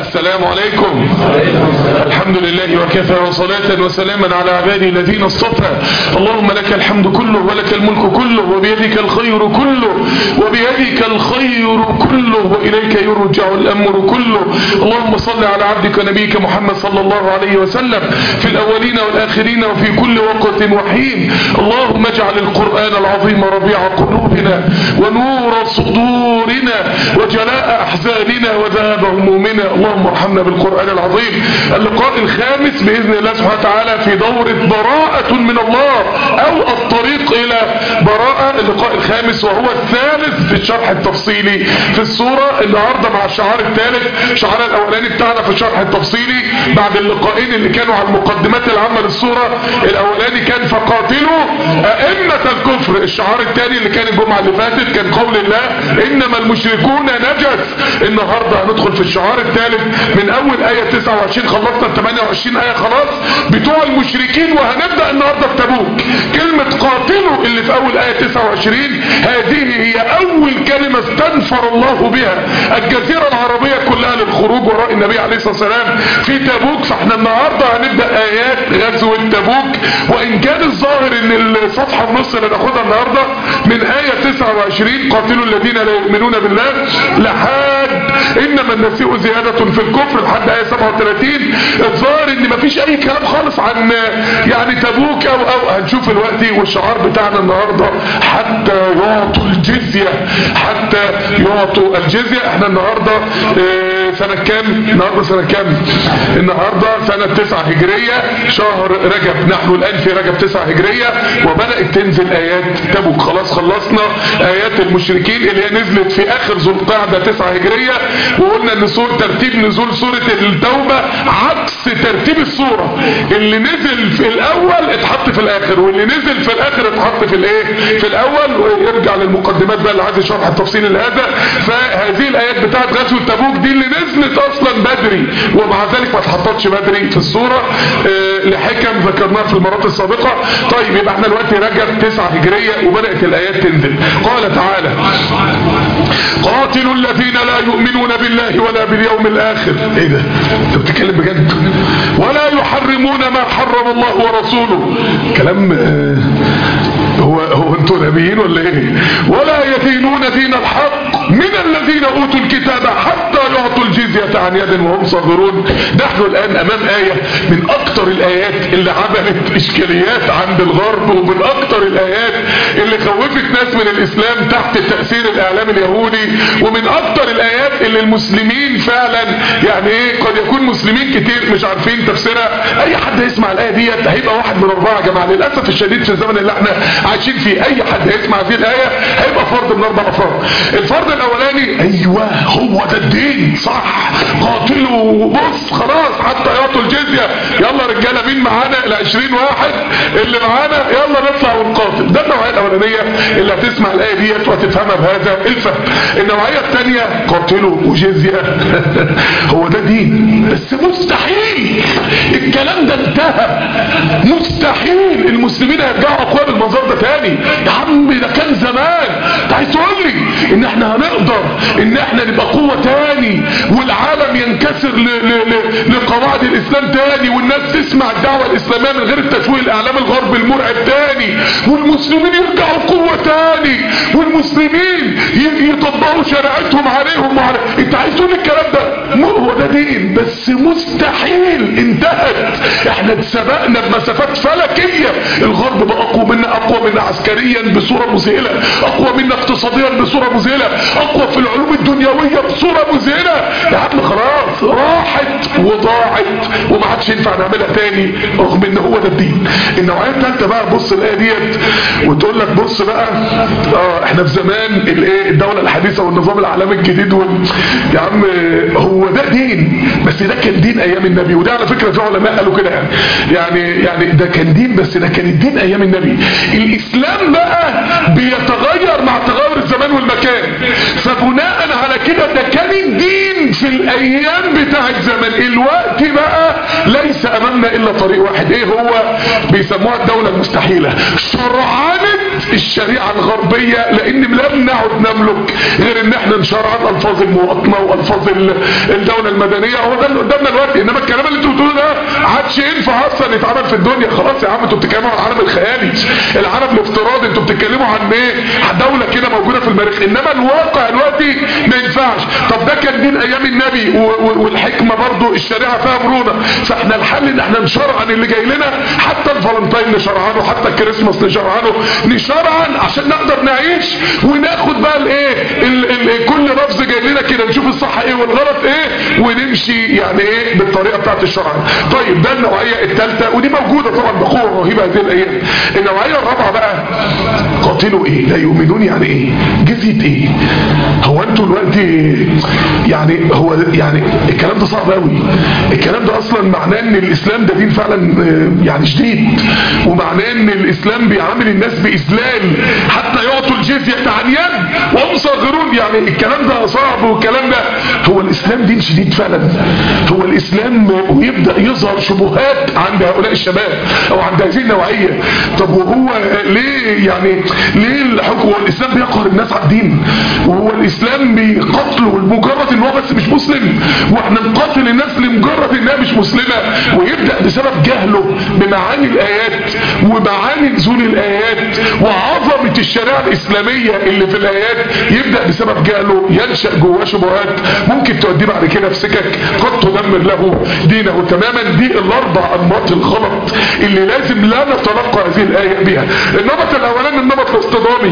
السلام عليكم الحمد لله وكفى وصلاة وسلاما على عبادي الذين اصطفى اللهم لك الحمد كله ولك الملك كله وبيدك الخير كله وبيدك الخير كله وإليك يرجع الأمر كله اللهم صل على عبدك ونبيك محمد صلى الله عليه وسلم في الأولين والآخرين وفي كل وقت وحين اللهم اجعل القرآن العظيم ربيع قلوبنا ونور صدورنا وجلاء أحزاننا وذهاب همومنا اللهم ارحمنا بالقرآن العظيم اللقاء الخامس بإذن الله سبحانه وتعالى في دورة براءة من الله أو الطريق إلى براءة اللقاء الخامس وهو الثالث في الشرح التفصيلي في السورة النهاردة مع الشعار الثالث الشعار الأولاني بتاعنا في الشرح التفصيلي بعد اللقاءين اللي كانوا على المقدمات العامة للسورة الأولاني كان فقاتلوا أئمة الكفر الشعار الثاني اللي كان الجمعة اللي فاتت كان قول الله إنما المشركون نجس النهاردة هندخل في الشعار الثالث من أول آية 29 خلصنا ال 28 آية خلاص بتوع المشركين وهنبدأ النهاردة في تبوك كلمة قاتلوا اللي في أول آية 29 هذه هي أول كلمة استنفر الله بها الجزيرة العربية كلها للخروج وراء النبي عليه الصلاة والسلام في تبوك فاحنا النهاردة هنبدأ آيات غزوة تبوك وإن كان الظاهر إن الصفحة النص اللي ناخدها النهاردة من آية 29 قاتلوا الذين لا يؤمنون بالله لحد إنما النسيء زيادة في الكفر لحد آية 37 الظاهر إن مفيش أي كلام خالص عن يعني تبوك أو أو هنشوف الوقت والشعار بتاعنا النهاردة حتى يعطوا الجزية حتى يعطوا الجزية احنا النهاردة اه سنة كام النهاردة سنة كام النهاردة سنة 9 هجرية شهر رجب نحن الآن في رجب 9 هجرية وبدأت تنزل آيات تبوك خلاص خلصنا آيات المشركين اللي هي نزلت في آخر ذو القعدة 9 هجرية وقلنا ان سور ترتيب نزول سورة التوبة عكس ترتيب السورة اللي نزل في الأول اتحط في الآخر واللي نزل في الآخر اتحط في الايه في الأول ويرجع للمقدمات بقى اللي عايز شرح التفصيل لهذا فهذه الآيات بتاعت غزوة تبوك دي اللي نزلت أصلا بدري ومع ذلك ما اتحطتش بدري في السورة اه لحكم ذكرناها في المرات السابقة طيب يبقى احنا دلوقتي رجب 9 هجرية وبدأت الآيات تنزل قال تعالى قاتلوا الذين لا يؤمنون بالله ولا باليوم الآخر ايه ده انت بتتكلم بجد ولا يحرمون ما حرم الله ورسوله كلام اه هو هو انتوا نبيين ولا ايه ولا يدينون دين الحق من الذين اوتوا الكتاب حتى يعطوا الجزية عن يد وهم صاغرون نحن الان امام آية من اكتر الايات اللي عملت اشكاليات عند الغرب ومن اكتر الايات اللي خوفت ناس من الاسلام تحت تأثير الاعلام اليهودي ومن اكتر الايات اللي المسلمين فعلا يعني ايه قد يكون مسلمين كتير مش عارفين تفسيرها اي حد يسمع الاية ديت هيبقى واحد من اربعة يا جماعة للاسف الشديد في الزمن اللي احنا عايشين فيه اي حد هيسمع فيه الاية هيبقى فرد من اربع افراد الفرد الاولاني ايوه هو ده الدين صح قاتلوا بص خلاص حتى يعطوا الجزية يلا رجالة مين معانا ال 20 واحد اللي معانا يلا نطلع ونقاتل ده النوعية الاولانية اللي هتسمع الاية ديت وهتفهمها بهذا الفهم النوعية الثانية قاتلوا وجزية هو ده دين بس مستحيل الكلام ده انتهى مستحيل المسلمين هيرجعوا اقوى بالمنظر ده تاني يا عم ده كان زمان انت عايز تقول لي ان احنا هنقدر ان احنا نبقى قوة تاني والعالم ينكسر ل ل ل لقواعد الاسلام تاني والناس تسمع الدعوة الاسلامية من غير التشويه الاعلام الغرب المرعب تاني والمسلمين يرجعوا قوة تاني والمسلمين يطبقوا شريعتهم عليهم وعلى انت عايز تقول الكلام ده هو ده دين بس مستحيل انتهت احنا اتسبقنا بمسافات فلكية الغرب بقى اقوى منا اقوى منا عسكريا بصورة مذهلة اقوى منا اقتصاديا بصورة مذهلة اقوى في العلوم الدنيوية بصورة مذهلة يا عم خلاص راحت وضاعت وما عادش ينفع نعملها تاني رغم ان هو ده الدين النوعية الثالثة بقى بص الايه ديت وتقول لك بص بقى اه احنا في زمان الايه الدولة الحديثة والنظام العالمي الجديد وال... يا عم هو ده دين بس ده كان دين ايام النبي وده على فكرة في علماء قالوا كده يعني يعني يعني ده كان دين بس ده كان الدين ايام النبي الاسلام بقى بيتغير مع تغير الزمان والمكان فبناء على كده ده كان الدين في الايام بتاع الزمن الوقت بقى ليس امامنا الا طريق واحد ايه هو بيسموها الدولة المستحيلة شرعنت الشريعة الغربية لان لم نعد نملك غير ان احنا نشرع الفاظ المواطنة والفاظ الدولة المدنية هو ده اللي قدامنا دلوقتي انما الكلام اللي انتوا بتقولوه ده عادش ينفع اصلا يتعمل في الدنيا خلاص يا عم انتوا بتتكلموا عن العالم الخيالي العالم الافتراضي انتوا بتتكلموا عن ايه دولة كده موجودة في المريخ انما الواقع دلوقتي ما ينفعش طب ده كان دين ايام النبي والحكمة برضو الشريعة فيها مرونة فاحنا الحل ان احنا نشرعن اللي جاي لنا حتى الفالنتين نشرعنه حتى الكريسماس نشرعنه نشرعن عشان نقدر نعيش وناخد بقى الايه كل لفظ جاي لنا كده نشوف الصح ايه والغلط ايه ونمشي يعني ايه بالطريقة بتاعت الشرع طيب ده النوعية الثالثة ودي موجودة طبعا بقوة رهيبة هذه الايام النوعية الرابعة بقى قاتلوا ايه لا يؤمنون يعني ايه جزية ايه هو انتوا دلوقتي يعني هو يعني الكلام ده صعب قوي الكلام ده اصلا معناه ان الاسلام ده دين فعلا يعني شديد ومعناه ان الاسلام بيعامل الناس باذلال حتى يعطوا الجزية عن يد وهم صاغرون يعني الكلام ده صعب والكلام ده هو الاسلام دين شديد فعلا هو الاسلام ويبدأ يظهر شبهات عند هؤلاء الشباب او عند هذه النوعية طب وهو ليه يعني ليه الحكم هو الاسلام بيقهر الناس على الدين وهو الاسلام بيقتله لمجرد ان هو بس مش مسلم واحنا نقاتل الناس لمجرد انها مش مسلمة ويبدأ بسبب جهله بمعاني الايات ومعاني نزول الايات وعظمة الشريعة الاسلامية اللي في الايات يبدأ بسبب جهله ينشأ جواه شبهات ممكن توديه بعد كده في سكك قد تدمر له دينه تماما دي الاربع انماط الغلط اللي لازم لا نتلقى هذه الايه بها النمط الاولاني النمط الاصطدامي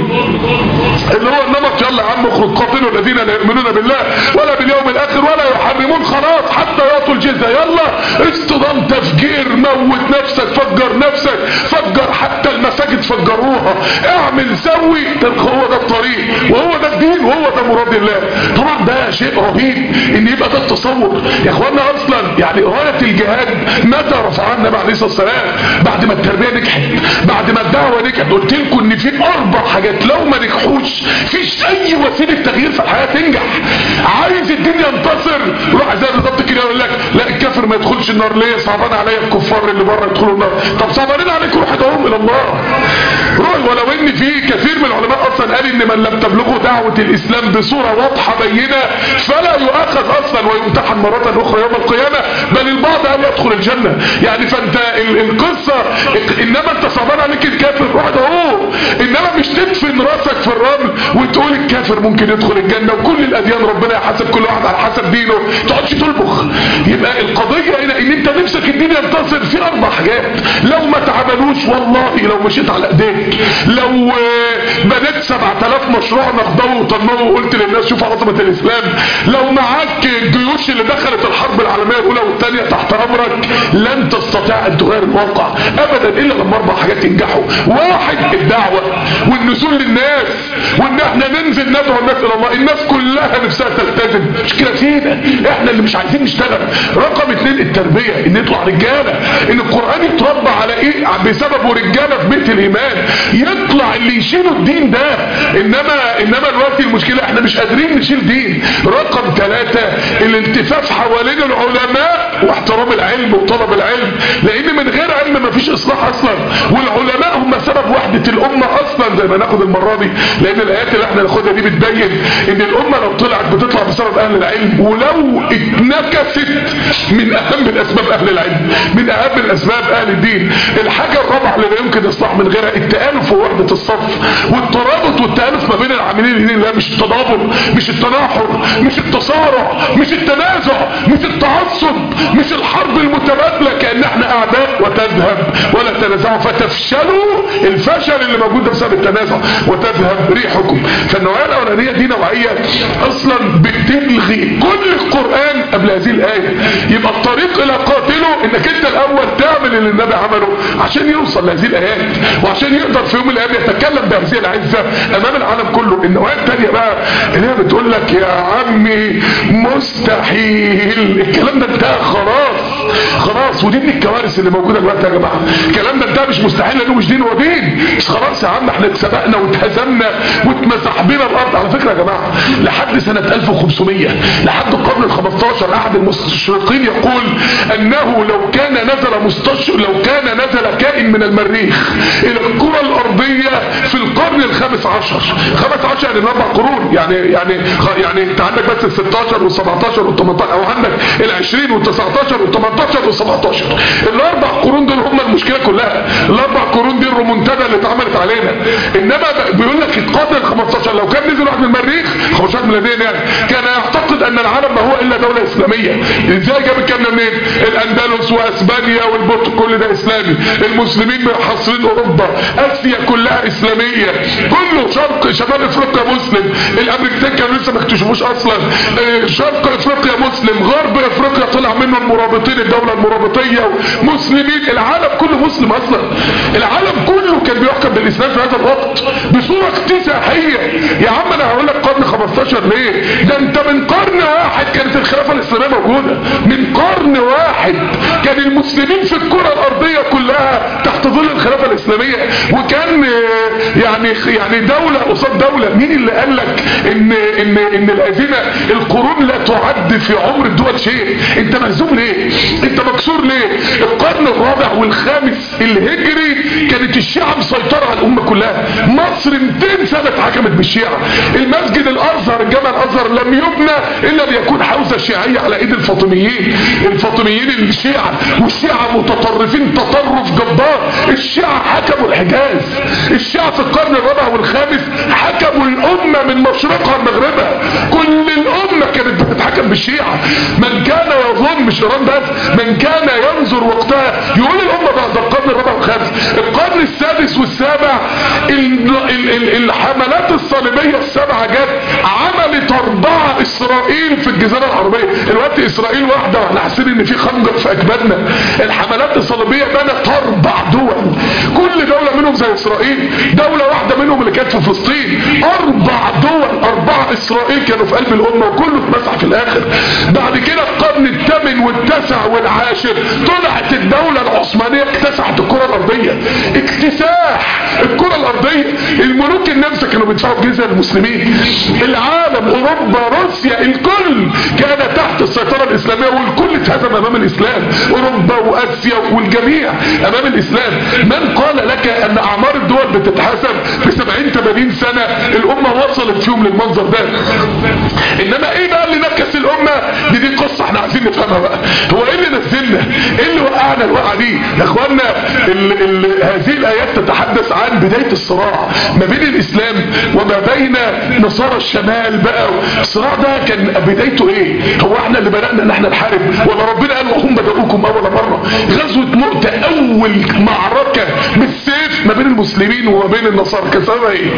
اللي هو النمط يلا يا عم اخرج قاتلوا الذين لا يؤمنون بالله ولا باليوم الاخر ولا يحرمون خلاص حتى يعطوا الجزيه يلا اصطدام تفجير موت نفسك فجر نفسك فجر حتى المساجد فجروها اعمل سوي هو ده الطريق وهو ده الدين وهو ده مراد الله طبعا ده شيء رهيب ان يبقى ده التصور يا اخوانا اصلا يعني غايه الجهاد متى رفعها النبي عليه الصلاه والسلام بعد ما التربيه نجحت بعد ما الدعوه نجحت قلت لكم ان في اربع حاجات لو ما نجحوش فيش اي وسيله تغيير في الحياه تنجح عايز الدين ينتصر روح زي بالظبط كده يقول لك لا الكافر ما يدخلش النار ليه صعبان عليا الكفار اللي بره يدخلوا النار طب صعبانين عليكم روح ادعوهم الى الله روح ولو ان في كثير من العلماء اصلا قال ان من لم تبلغه دعوه الاسلام بصوره واضحه بينه فلا يؤاخذ اصلا ويمتحن مره اخرى يوم القيامه بل البعض قال يدخل الجنه يعني فانت القصه انما انت صعبان عليك الكافر روح ادعوه انما مش تدفن راسك في الرمل وتقول الكافر ممكن يدخل الجنه وكل الاديان ربنا يحاسب كل واحد على حسب دينه تقعدش تلبخ يبقى القضيه هنا ان انت نفسك الدين ينتصر في اربع حاجات لو ما تعملوش والله لو مشيت على ايديك لو بنيت 7000 مشروع نخضوه وطنوه وقلت للناس شوفوا عظمه الاسلام لو معاك الجيوش اللي دخلت الحرب العالميه الاولى والثانيه تحت امرك لن تستطيع ان تغير الواقع ابدا الا لما اربع حاجات ينجحوا واحد الدعوه والنزول للناس وان احنا ننزل ندعو الناس الى الله الناس كلها نفسها تلتزم مشكله فينا احنا اللي مش عايزين نشتغل رقم اثنين التربيه ان يطلع رجاله ان القران يتربى على ايه بسببه رجاله في بيت الايمان يطلع اللي يشيلوا الدين ده انما انما الوقت المشكله احنا مش قادرين نشيل دين رقم ثلاثة الالتفاف حوالين العلماء واحترام العلم وطلب العلم لان من غير علم مفيش اصلاح اصلا والعلماء هم سبب وحدة الامة اصلا زي ما ناخد المرة دي لان الايات اللي احنا ناخدها دي بتبين ان الامة لو طلعت بتطلع بسبب اهل العلم ولو اتنكست من اهم الاسباب اهل العلم من اهم الاسباب اهل الدين الحاجة الرابعة اللي لا يمكن اصلاح من غيرها التآلف ووحدة الصف والترابط والتآلف ما بين العاملين الاثنين لا مش التضابط مش التناحر مش التصارع مش التنازع مش التعصب مش الحرب المتبادلة كأن احنا اعداء وتذهب ولا تنازعوا فتفشلوا الفشل اللي موجود ده بسبب التنازع وتذهب ريحكم فالنوعية الاولانية دي نوعية اصلا بتلغي كل القرآن قبل هذه الآية يبقى الطريق الى قاتله انك انت الاول تعمل اللي النبي عمله عشان يوصل لهذه الايات وعشان يقدر في يوم من الايام يتكلم بهذه العزة امام العالم كله النوعية الثانية بقى اللي هي بتقول لك يا عمي مستحيل الكلام ده انتهى خلاص خلاص ودي من الكوارث اللي موجودة دلوقتي يا جماعة الكلام ده انتهى مش مستحيل لانه مش دين ودين بس خلاص يا عم احنا اتسبقنا واتهزمنا واتمسح بينا الارض على فكرة يا جماعة لحد سنة 1500 لحد القرن ال 15 احد المستشرقين يقول انه لو كان نزل مستشرق لو كان نزل كائن من المريخ الى الكرة الارضية في القرن عشر خمس عشر يعني الاربع قرون يعني يعني خ- يعني انت عندك بس ال 16 وال 17 وال 18 او عندك ال 20 وال 19 وال 18 وال 17 الاربع قرون دول هم المشكله كلها الاربع قرون دي الرومنتادا اللي اتعملت علينا انما ب- بيقول لك القرن ال 15 لو كان نزل واحد من المريخ 15 ميلاديا يعني كان يعتقد ان العالم ما هو الا دوله اسلاميه ازاي جاب الكلام ده منين الاندلس واسبانيا والبرتغال كل ده اسلامي المسلمين محاصرين اوروبا اسيا كلها اسلاميه كله شرق شمال افريقيا مسلم الامريكتين كانوا لسه ما اكتشفوش اصلا آه، شرق افريقيا مسلم غرب افريقيا طلع منه المرابطين الدوله المرابطيه مسلمين العالم كله مسلم اصلا العالم كله كان بيحكم بالاسلام في هذا الوقت بصوره اكتساحيه يا عم انا هقول لك قرن 15 ليه ده انت من قرن واحد كانت الخلافه الاسلاميه موجوده من قرن واحد كان المسلمين في الكره الارضيه كلها تحت ظل الخلافه الاسلاميه وكان آه، يعني يعني دوله قصاد دوله مين اللي قال لك ان ان ان الازمه القرون لا تعد في عمر الدول شيء انت مهزوم ليه انت مكسور ليه القرن الرابع والخامس الهجري كانت الشيعة مسيطرة على الامة كلها مصر 200 سنة اتحكمت بالشيعة المسجد الازهر الجامع الازهر لم يبنى الا ليكون حوزة شيعية على ايد الفاطميين الفاطميين الشيعة والشيعة متطرفين تطرف جبار الشيعة حكموا الحجاز الشيعة في القرن الرابع والخامس حكموا الامة من مشرقها لمغربها كل الامة كانت بتتحكم بالشيعة من كان يظن مش ايران بس من كان ينظر وقتها يقول الامة بعد القرن الرابع والخامس القرن السادس والسابع ال- ال- ال- الحملات الصليبية السبعة جت عملت اربعة اسرائيل في الجزيرة العربية الوقت اسرائيل واحدة واحنا حاسين ان في خنجر في اكبادنا الحملات الصليبية بنت اربع دول كل دولة منهم زي اسرائيل دولة واحدة منهم اللي كانت في فلسطين اربع دول اربعة اسرائيل كانوا في قلب الامة وكله اتمسح في الاخر بعد كده القرن الثامن والتاسع والعاشر طلعت الدولة العثمانية اكتسحت الكرة الارضية اكتساح الكرة الارضية الملوك النمسا كانوا بيدفعوا جزية للمسلمين العالم اوروبا روسيا الكل كان تحت السيطرة الاسلامية والكل اتهزم امام الاسلام اوروبا واسيا والجميع امام الاسلام من قال لك ان اعمار الدول بتتحسب في 70 80 سنة الامة وصلت فيهم للمنظر ده انما ايه بقى اللي نكس الامة دي دي قصة احنا عايزين نفهمها بقى هو ايه اللي نزلنا ايه اللي وقعنا الوقعة دي يا اخوانا ال ال هذه الايات تتحدث عن بداية الصراع ما بين الاسلام وما بين نصارى الشمال بقى الصراع ده كان بدايته ايه هو احنا اللي بدأنا ان احنا نحارب ولا ربنا قال وهم بدأوكم اول مرة غزوة مؤتة اول معركة بالسيف ما بين المسلمين وما بين النصارى كان سببها ايه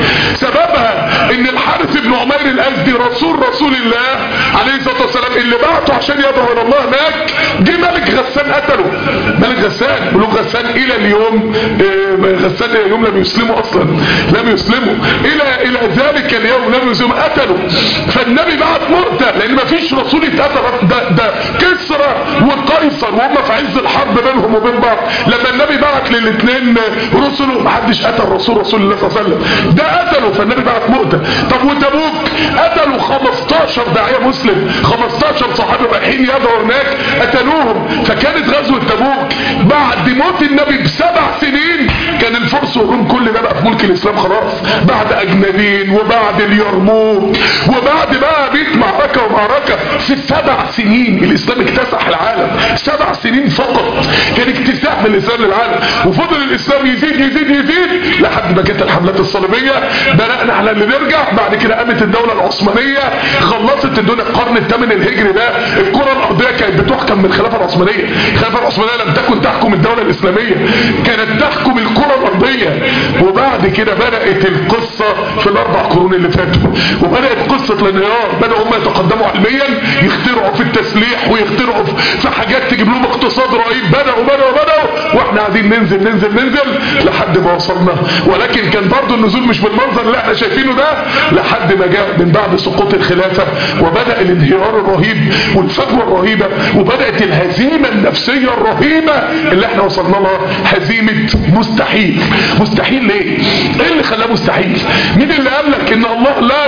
سببها ان الحارث بن عمير الازدي رسول رسول الله عليه الصلاة والسلام اللي بعته عشان يدعو الى الله هناك جه ملك غسان قتله ملك غسان ملوك غسان الى اليوم آه، غسان الى اليوم لم يسلموا اصلا لم يسلموا الى الى ذلك اليوم لم يسلموا قتلوا فالنبي بعت مؤتة لان ما فيش رسول يتقتل ده ده كسرى وقيصر وهم في عز الحرب بينهم وبين بعض لما النبي بعت للاثنين رسله ما حدش قتل رسول رسول الله صلى الله عليه وسلم ده قتلوا فالنبي بعت مؤتة طب وتبوك قتلوا 15 داعية مسلم 15 صحابي رايحين يدعوا هناك قتلوهم فكانت غزوة تبوك بعد موت النبي بسبع سنين كان الفرس والروم كل ده بقى في ملك الاسلام خلاص بعد اجنبين وبعد اليرموك وبعد بقى 100 معركة ومعركة في سبع سنين الاسلام اكتسح العالم سبع سنين فقط كان اكتساح من الاسلام للعالم وفضل الاسلام يزيد يزيد يزيد لحد ما جت الحملات الصليبية بدأنا على اللي نرجع بعد كده قامت الدولة العثمانية خلصت الدنيا القرن الثامن الهجري ده الكرة الارضية كانت بتحكم من الخلافة العثمانية الخلافة العثمانية لم تكن تحكم الدولة الاسلامية كانت تحكم الكرة الارضية وبعد كده بدأت القصة في الاربع قرون اللي فاتوا وبدأت قصة الانهيار بدأوا هم يتقدموا علميا يخترعوا في التسليح ويخترعوا في حاجات تجيب لهم اقتصاد رهيب بدأوا بدأوا بدأوا واحنا قاعدين ننزل ننزل ننزل لحد ما وصلنا ولكن كان برضو النزول مش بالمنظر اللي احنا شايفينه ده لحد ما جاء من بعد سقوط الخلافة وبدأ الانهيار الرهيب والفجوة الرهيبة وبدأت الهزيمة النفسية الرهيبة اللي احنا وصلنا لها هزيمة مستحيل مستحيل ليه ايه اللي خلاه مستحيل مين اللي قال لك ان الله لا يقدر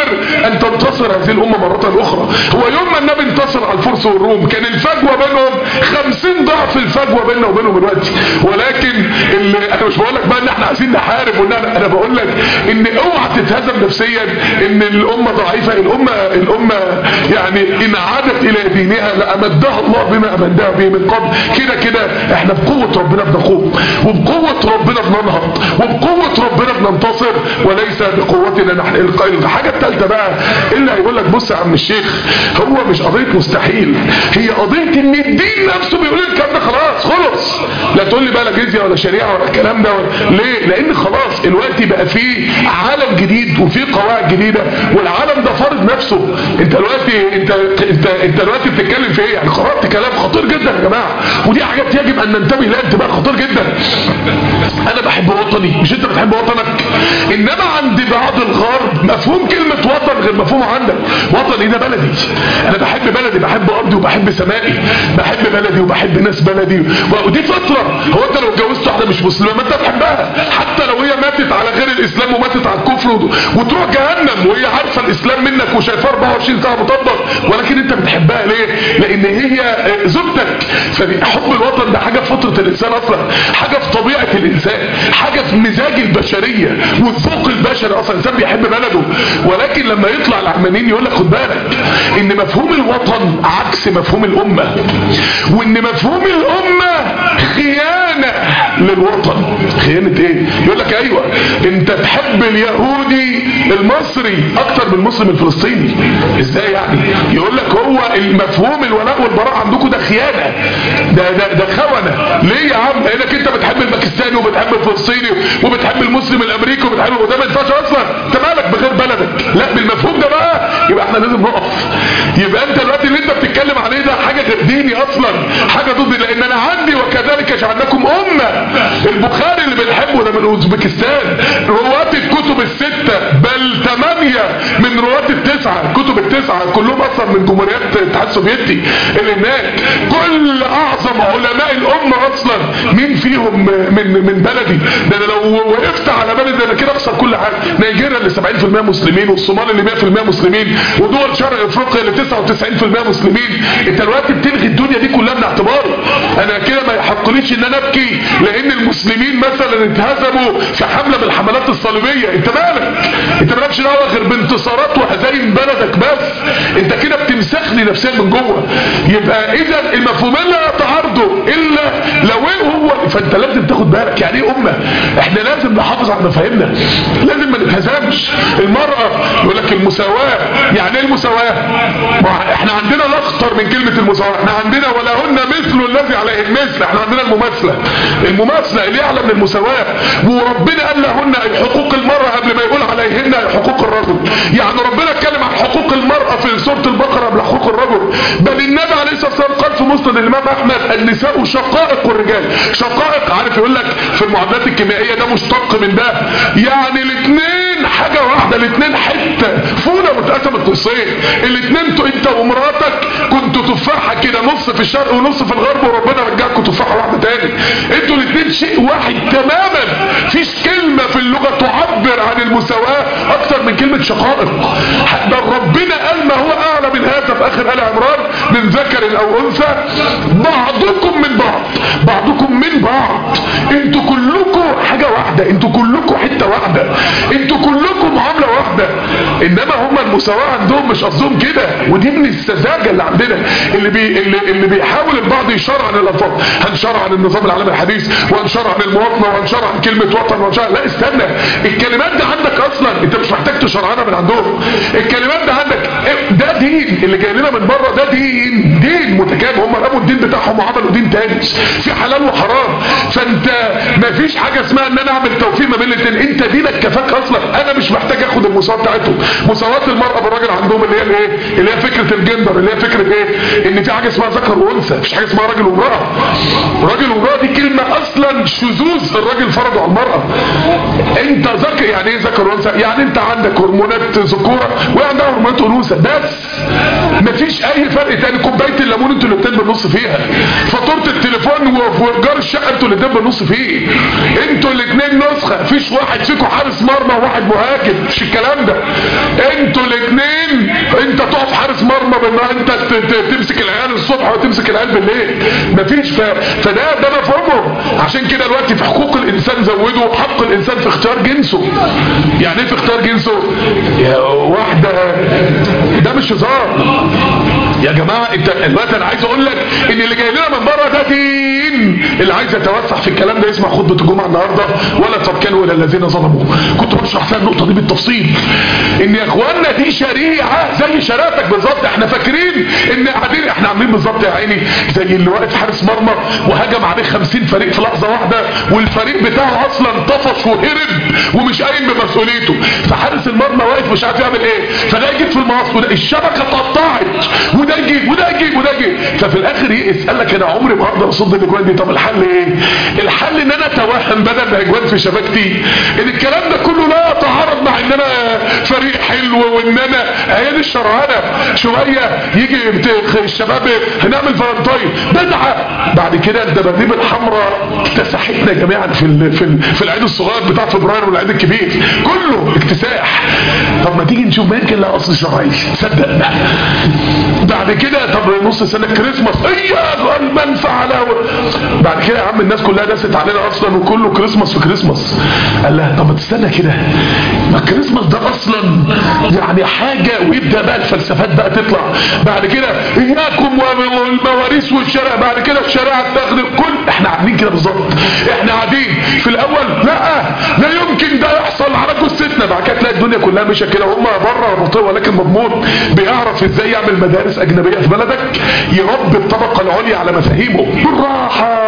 قادر ان تنتصر هذه الامة مرة اخرى هو يوم ما النبي انتصر على الفرس والروم كان الفجوة بينهم خمسين ضعف الفجوة بيننا وبينهم دلوقتي ولكن اللي انا مش بقول لك بقى ان احنا عايزين نحارب وان انا, أنا بقول لك ان اوعى تتهزم نفسيا ان الامة ضعيفة الامة الامة يعني ان عادت الى دينها لامدها الله بما امدها به من قبل كده كده احنا بقوة ربنا بنقوم وبقوة ربنا بننهض وبقوة ربنا بننتصر وليس بقوتنا نحن الحاجة الثالثة بقى اللي هيقول لك بص يا عم الشيخ هو مش قضية مستحيل هي قضية ان الدين نفسه بيقول الكلام ده خلاص خلص لا تقول لي بقى لا جزية ولا شريعة ولا الكلام ده ولا ليه لان خلاص الوقت بقى فيه عالم جديد وفيه قواعد جديدة والعالم ده فرض نفسه انت دلوقتي انت انت انت دلوقتي بتتكلم في ايه يعني قرأت كلام خطير جدا يا جماعة ودي حاجات يجب ان ننتبه لها انتباه خطير جدا انا بحب وطني مش انت بتحب وطنك انما عند بعض الغرب مفهوم كلمة وطن غير مفهوم عندك وطني ده بلدي انا بحب بلدي بحب ارضي وبحب سمائي بحب بلدي وبحب ناس بلدي ودي فطرة هو انت لو اتجوزت واحدة مش مسلمة ما انت بتحبها حتى لو هي ماتت على غير الاسلام وماتت على الكفر وتروح جهنم وهي عارفة الاسلام منك وشايفاه 24 ساعة مطبق ولكن انت بتحبها ليه لان هي زوجتك فحب الوطن ده حاجة في فطرة الانسان اصلا حاجة في طبيعة الانسان حاجة في مزاج البشرية والذوق البشري اصلا الانسان بيحب بلده ولكن لما يطلع العلمانيين يقول لك خد بالك ان مفهوم الوطن عكس مفهوم الامة وان مفهوم الامة خيانة للوطن خيانة ايه يقول لك ايوه انت تحب اليهودي المصري اكتر من المسلم الفلسطيني ازاي يعني يقول لك هو المفهوم الولاء والبراء عندكم ده خيانة ده ده ده خونة ليه يا عم لانك انت بتحب الباكستاني وبتحب الفلسطيني وبتحب المسلم الامريكي وبتحب وده ما ينفعش اصلا انت مالك بغير بلدك لا بالمفهوم ده بقى يبقى احنا لازم نقف يبقى انت دلوقتي اللي انت بتتكلم عليه ده حاجه غير ديني اصلا حاجه ضد لان انا عندي وكذلك جعلناكم امه البخاري اللي بنحبه ده من اوزبكستان رواه الكتب السته بل ثمانيه من رواه التسعه كتب التسعه كلهم اصلا من جمهوريات الاتحاد السوفيتي اللي هناك كل اعظم علماء الامه اصلا مين فيهم من من بلدي ده انا لو وقفت على بلد انا كده اخسر كل حاجه نيجيريا اللي 70% مسلمين والصومال اللي 100% مسلمين ودول شرق افريقيا اللي 99% مسلمين انت دلوقتي بتلغي الدنيا دي كلها من اعتباري انا كده ما يحقليش ان انا ابكي لان المسلمين مثلا اتهزموا في حمله من الحملات الصليبيه انت مالك انت مالكش دعوه غير بانتصارات وهزايم بلدك بس انت كده بتمسخني نفسيا من جوه يبقى اذا المفهومين لا يتعارضوا الا لو ايه هو فانت لازم تاخد بالك يعني ايه امه احنا لازم نحافظ على مفاهيمنا لازم ما نتهزمش المرأة يقول لك المساواة يعني ايه المساواة ما احنا عندنا الاخطر من كلمة المساواة احنا عندنا ولهن مثل الذي عليه المثل احنا عندنا المماثلة المماثلة اللي اعلى من المساواة وربنا قال لهن حقوق المرأة قبل ما يقول عليهن حقوق الرجل يعني ربنا اتكلم عن حقوق المرأة في سورة البقرة قبل حقوق الرجل بل النبي عليه الصلاة والسلام قال في مسند الامام احمد النساء شقائق الرجال شقائق عارف يقول لك في المعادلات الكيميائية ده مشتق من ده يعني الاثنين حاجة واحدة الاثنين حتة فولة متقسمة نصين الاثنين انت ومراتك كنتوا تفاحة كده نص في الشرق ونص في الغرب وربنا رجعكم تفاحة واحدة تاني انتوا الاثنين شيء واحد تماما فيش كلمة في اللغة تعبر عن المساواة اكتر من كلمة شقائق بل ربنا قال ما هو اعلى من هذا في اخر آل عمران من ذكر او انثى بعضكم من بعض بعضكم من بعض انتوا كلكم حاجة واحدة انتوا كلكم حتة واحدة انتوا كلكم معاملة واحدة انما هم المساواة عندهم مش قصدهم كده ودي من السذاجة اللي عندنا اللي بي اللي, اللي بيحاول البعض يشرع عن الالفاظ هنشرع عن النظام العالمي الحديث وهنشرع عن المواطنة وهنشرع عن كلمة وطن وهنشرع لا استنى الكلمات دي عندك اصلا انت مش محتاج تشرعنا من عندهم الكلمات دي عندك ده دين اللي جاي لنا من بره ده دين دين متكامل هم رموا الدين بتاعهم وعملوا دين تاني في حلال وحرام فانت مفيش حاجة اسمها ان انا اعمل توفيق ما بين الاثنين انت دينك كفاك اصلا انا مش محتاج اخد المساواة بتاعتهم مساواة المرأة بالراجل عندهم اللي هي الايه اللي هي فكرة الجندر اللي هي فكرة ايه ان في حاجة اسمها ذكر وانثى مفيش حاجة اسمها راجل وامرأة راجل وامرأة دي كلمة اصلا شذوذ الراجل فرضه على المرأة انت ذكر يعني ايه ذكر وانثى يعني انت عندك هرمونات ذكورة وهي عندها هرمونات انوثة بس مفيش اي فرق تاني كوبايه الليمون انتوا الاثنين بالنص فيها فاتوره التليفون وايجار الشقه انتوا الاثنين بالنص فيه انتوا الاثنين نسخه مفيش واحد فيكم حارس مرمى وواحد مهاجم مش الكلام الكلام ده انتوا الاثنين انت تقف حارس مرمى بما انت ت- ت- تمسك العيال الصبح وتمسك العيال بالليل مفيش ف... فده ده مفهومه عشان كده دلوقتي في حقوق الانسان زودوا حق الانسان في اختيار جنسه يعني ايه في اختيار جنسه يا واحده ده مش هزار يا جماعة انت دلوقتي انا عايز اقول لك ان اللي جاي لنا من بره ده دين اللي عايز يتوسع في الكلام ده يسمع خطبة الجمعة النهاردة ولا تركنوا الى الذين ظلموا كنت بشرح فيها النقطة دي بالتفصيل ان يا اخوانا دي شريعة زي شريعتك بالظبط احنا فاكرين ان قاعدين احنا عاملين بالظبط يا عيني زي اللي واقف حارس مرمى وهجم عليه 50 فريق في لحظة واحدة والفريق بتاعه اصلا طفش وهرب ومش قايم بمسؤوليته فحارس المرمى واقف مش عارف يعمل ايه فده يجيب في المقص وده الشبكة اتقطعت وده يجيب وده يجيب وده يجيب ففي الاخر يسأل لك انا عمري ما اقدر اصد الاجوان دي طب الحل ايه الحل ان انا اتوهم بدل ما اجوان في شبكتي ان الكلام ده كله لا يتعارض مع ان انا فريق حلو وان انا هي دي الشرعنه شويه يجي بت- الشباب هنعمل فالنتاين بدعه بعد كده الدبابيب الحمراء اكتسحتنا جميعا في ال في ال في العيد الصغير بتاع فبراير والعيد الكبير كله اكتساح طب ما تيجي نشوف ما يمكن لها اصل شرعي صدق بعد كده طب نص سنه كريسماس ايوه من فعل بعد كده يا عم الناس كلها دست علينا اصلا وكله كريسماس في كريسماس قال لها طب ما تستنى كده ما الكريسماس ده اصلا يعني حاجه ويبدا بقى الفلسفات بقى تطلع بعد كده اياكم والمواريث والشرع بعد كده الشريعه تستخدم كل احنا عاملين كده بالظبط احنا قاعدين في الاول لا لا يمكن ده يحصل على جثتنا بعد كده تلاقي الدنيا كلها ماشيه كده هم بره بطيء ولكن مضمون بيعرف ازاي يعمل مدارس اجنبيه في بلدك يربي الطبقه العليا على مفاهيمه بالراحه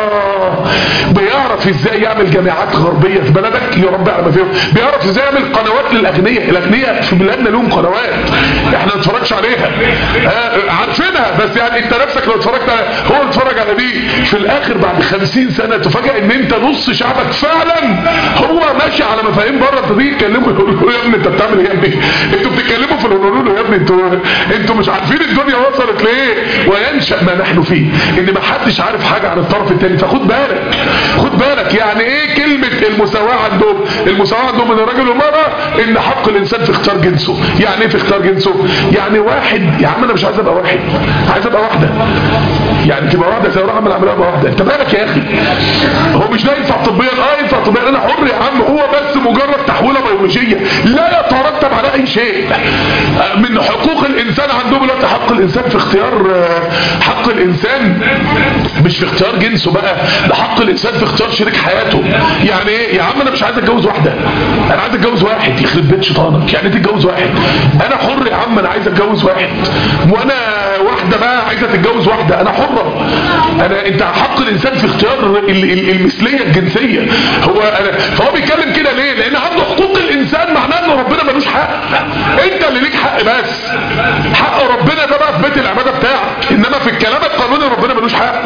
بيعرف ازاي يعمل جامعات غربيه في بلدك يربي على مفاهيمه بيعرف ازاي يعمل قنوات للاغنياء الاغنياء في بلادنا لهم قنوات احنا ما نتفرجش عليها آه، عارفينها بس يعني انت نفسك لو اتفرجت على- هو اتفرج على دي في الاخر بعد خمسين سنه تفاجئ ان انت نص شعبك فعلا هو ماشي على مفاهيم بره انت تيجي تكلمه يقول له يا ابني انت بتعمل ايه يا ابني انتوا بتتكلموا في الهنود له يا ابني انتوا انتوا مش عارفين الدنيا وصلت لايه وينشا ما نحن فيه ان ما حدش عارف حاجه عن الطرف الثاني فخد بالك خد بالك يعني ايه كلمه المساواه عندهم المساواه عندهم من الراجل والمراه ان حق الانسان في اختيار جنسه يعني ايه في اختيار جنسه يعني واحد يا عم انا مش عايز ابقى واحد عايز ابقى واحده يعني تبقى واحده زي رقم العمليه ابقى واحده انت مالك يا اخي هو مش ده ينفع طبيا اه ينفع طبيا انا حر يا عم هو بس مجرد تحويله بيولوجيه لا يترتب على اي شيء آه، من حقوق الانسان عندهم دلوقتي حق الانسان في اختيار آه، حق الانسان مش في اختيار جنسه بقى ده حق الانسان في اختيار شريك حياته يعني ايه يا عم انا مش عايز اتجوز واحده انا عايز اتجوز واحد يخرب بيت شيطانك يعني إيه تتجوز واحد انا حر يا عم انا عايز اتجوز واحد وانا واحده بقى عايزه تتجوز واحده انا حره انا انت حق الانسان في اختيار ال- ال- المثليه الجنسيه هو انا فهو بيتكلم كده ليه لان عنده حقوق الانسان معناه ان ربنا ملوش حق انت اللي ليك حق بس حق ربنا ده بقى في بيت العباده بتاعك انما في الكلام القانوني ربنا ملوش حق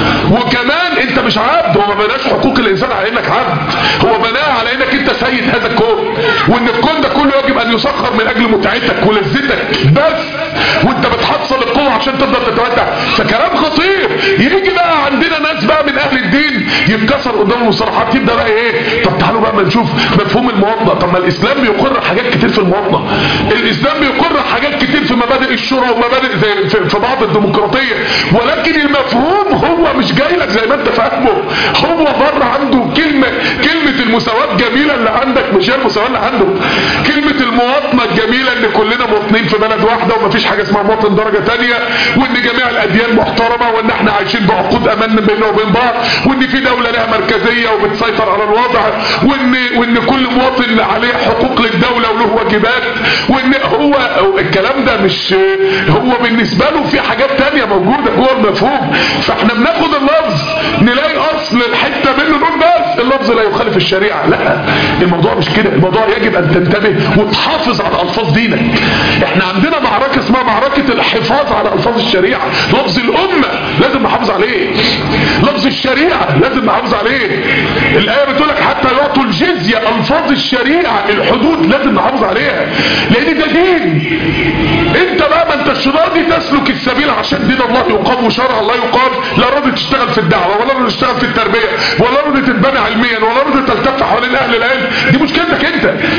وكمان انت مش عبد هو ما بناش حقوق الانسان على انك عبد هو بناها على انك انت سيد هذا الكون وان الكون ده كله يجب ان يسخر من اجل متعتك ولذتك بس وانت بتحصل القوة عشان تقدر تتمتع فكلام خطير يجي بقى عندنا ناس بقى من اهل الدين يتكسر قدام المصطلحات يبدا بقى ايه طب تعالوا بقى ما نشوف مفهوم المواطنه طب ما الاسلام بيقر حاجات كتير في المواطنه الاسلام بيقر حاجات كتير في مبادئ الشورى ومبادئ زي في, في بعض الديمقراطيه ولكن المفهوم هو مش جاي لك زي ما انت فاهمه هو بره عنده كلمه كلمه المساواه الجميله اللي عندك مش هي المساواه اللي عنده كلمه المواطنه الجميله ان كلنا مواطنين في بلد واحده ومفيش حاجه اسمها مواطن درجه تانية وان جميع الاديان محترمه وان احنا عايشين بعقود امان بيننا وبين بعض وان في دوله لها مركزيه وبتسيطر على الوضع وان وان كل مواطن عليه حقوق للدوله وله واجبات وان هو الكلام ده مش هو بالنسبه له في حاجات تانية موجوده جوه المفهوم فاحنا بناخد اللفظ نلاقي اصل الحته منه نقول بس اللفظ لا يخالف الشريعه لا الموضوع مش كده الموضوع يجب ان تنتبه وتحافظ على الفاظ دينك احنا عندنا معركه اسمها معركه الحفاظ على الفاظ الشريعه لفظ الامه لازم نحافظ عليه لفظ الشريعه لازم نحافظ عليه الايه بتقول لك حتى يعطوا الجزيه الفاظ الشريعه الحدود لازم نحافظ عليها لان ده دين انت بقى ما انتش راضي تسلك السبيل عشان دين الله يقام وشرع الله يقام لا راضي تشتغل في الدعوه ولا راضي تشتغل في التربيه ولا راضي تتبنى علميا ولا راضي تلتف حوالين اهل العلم دي مشكلتك انت انت اللي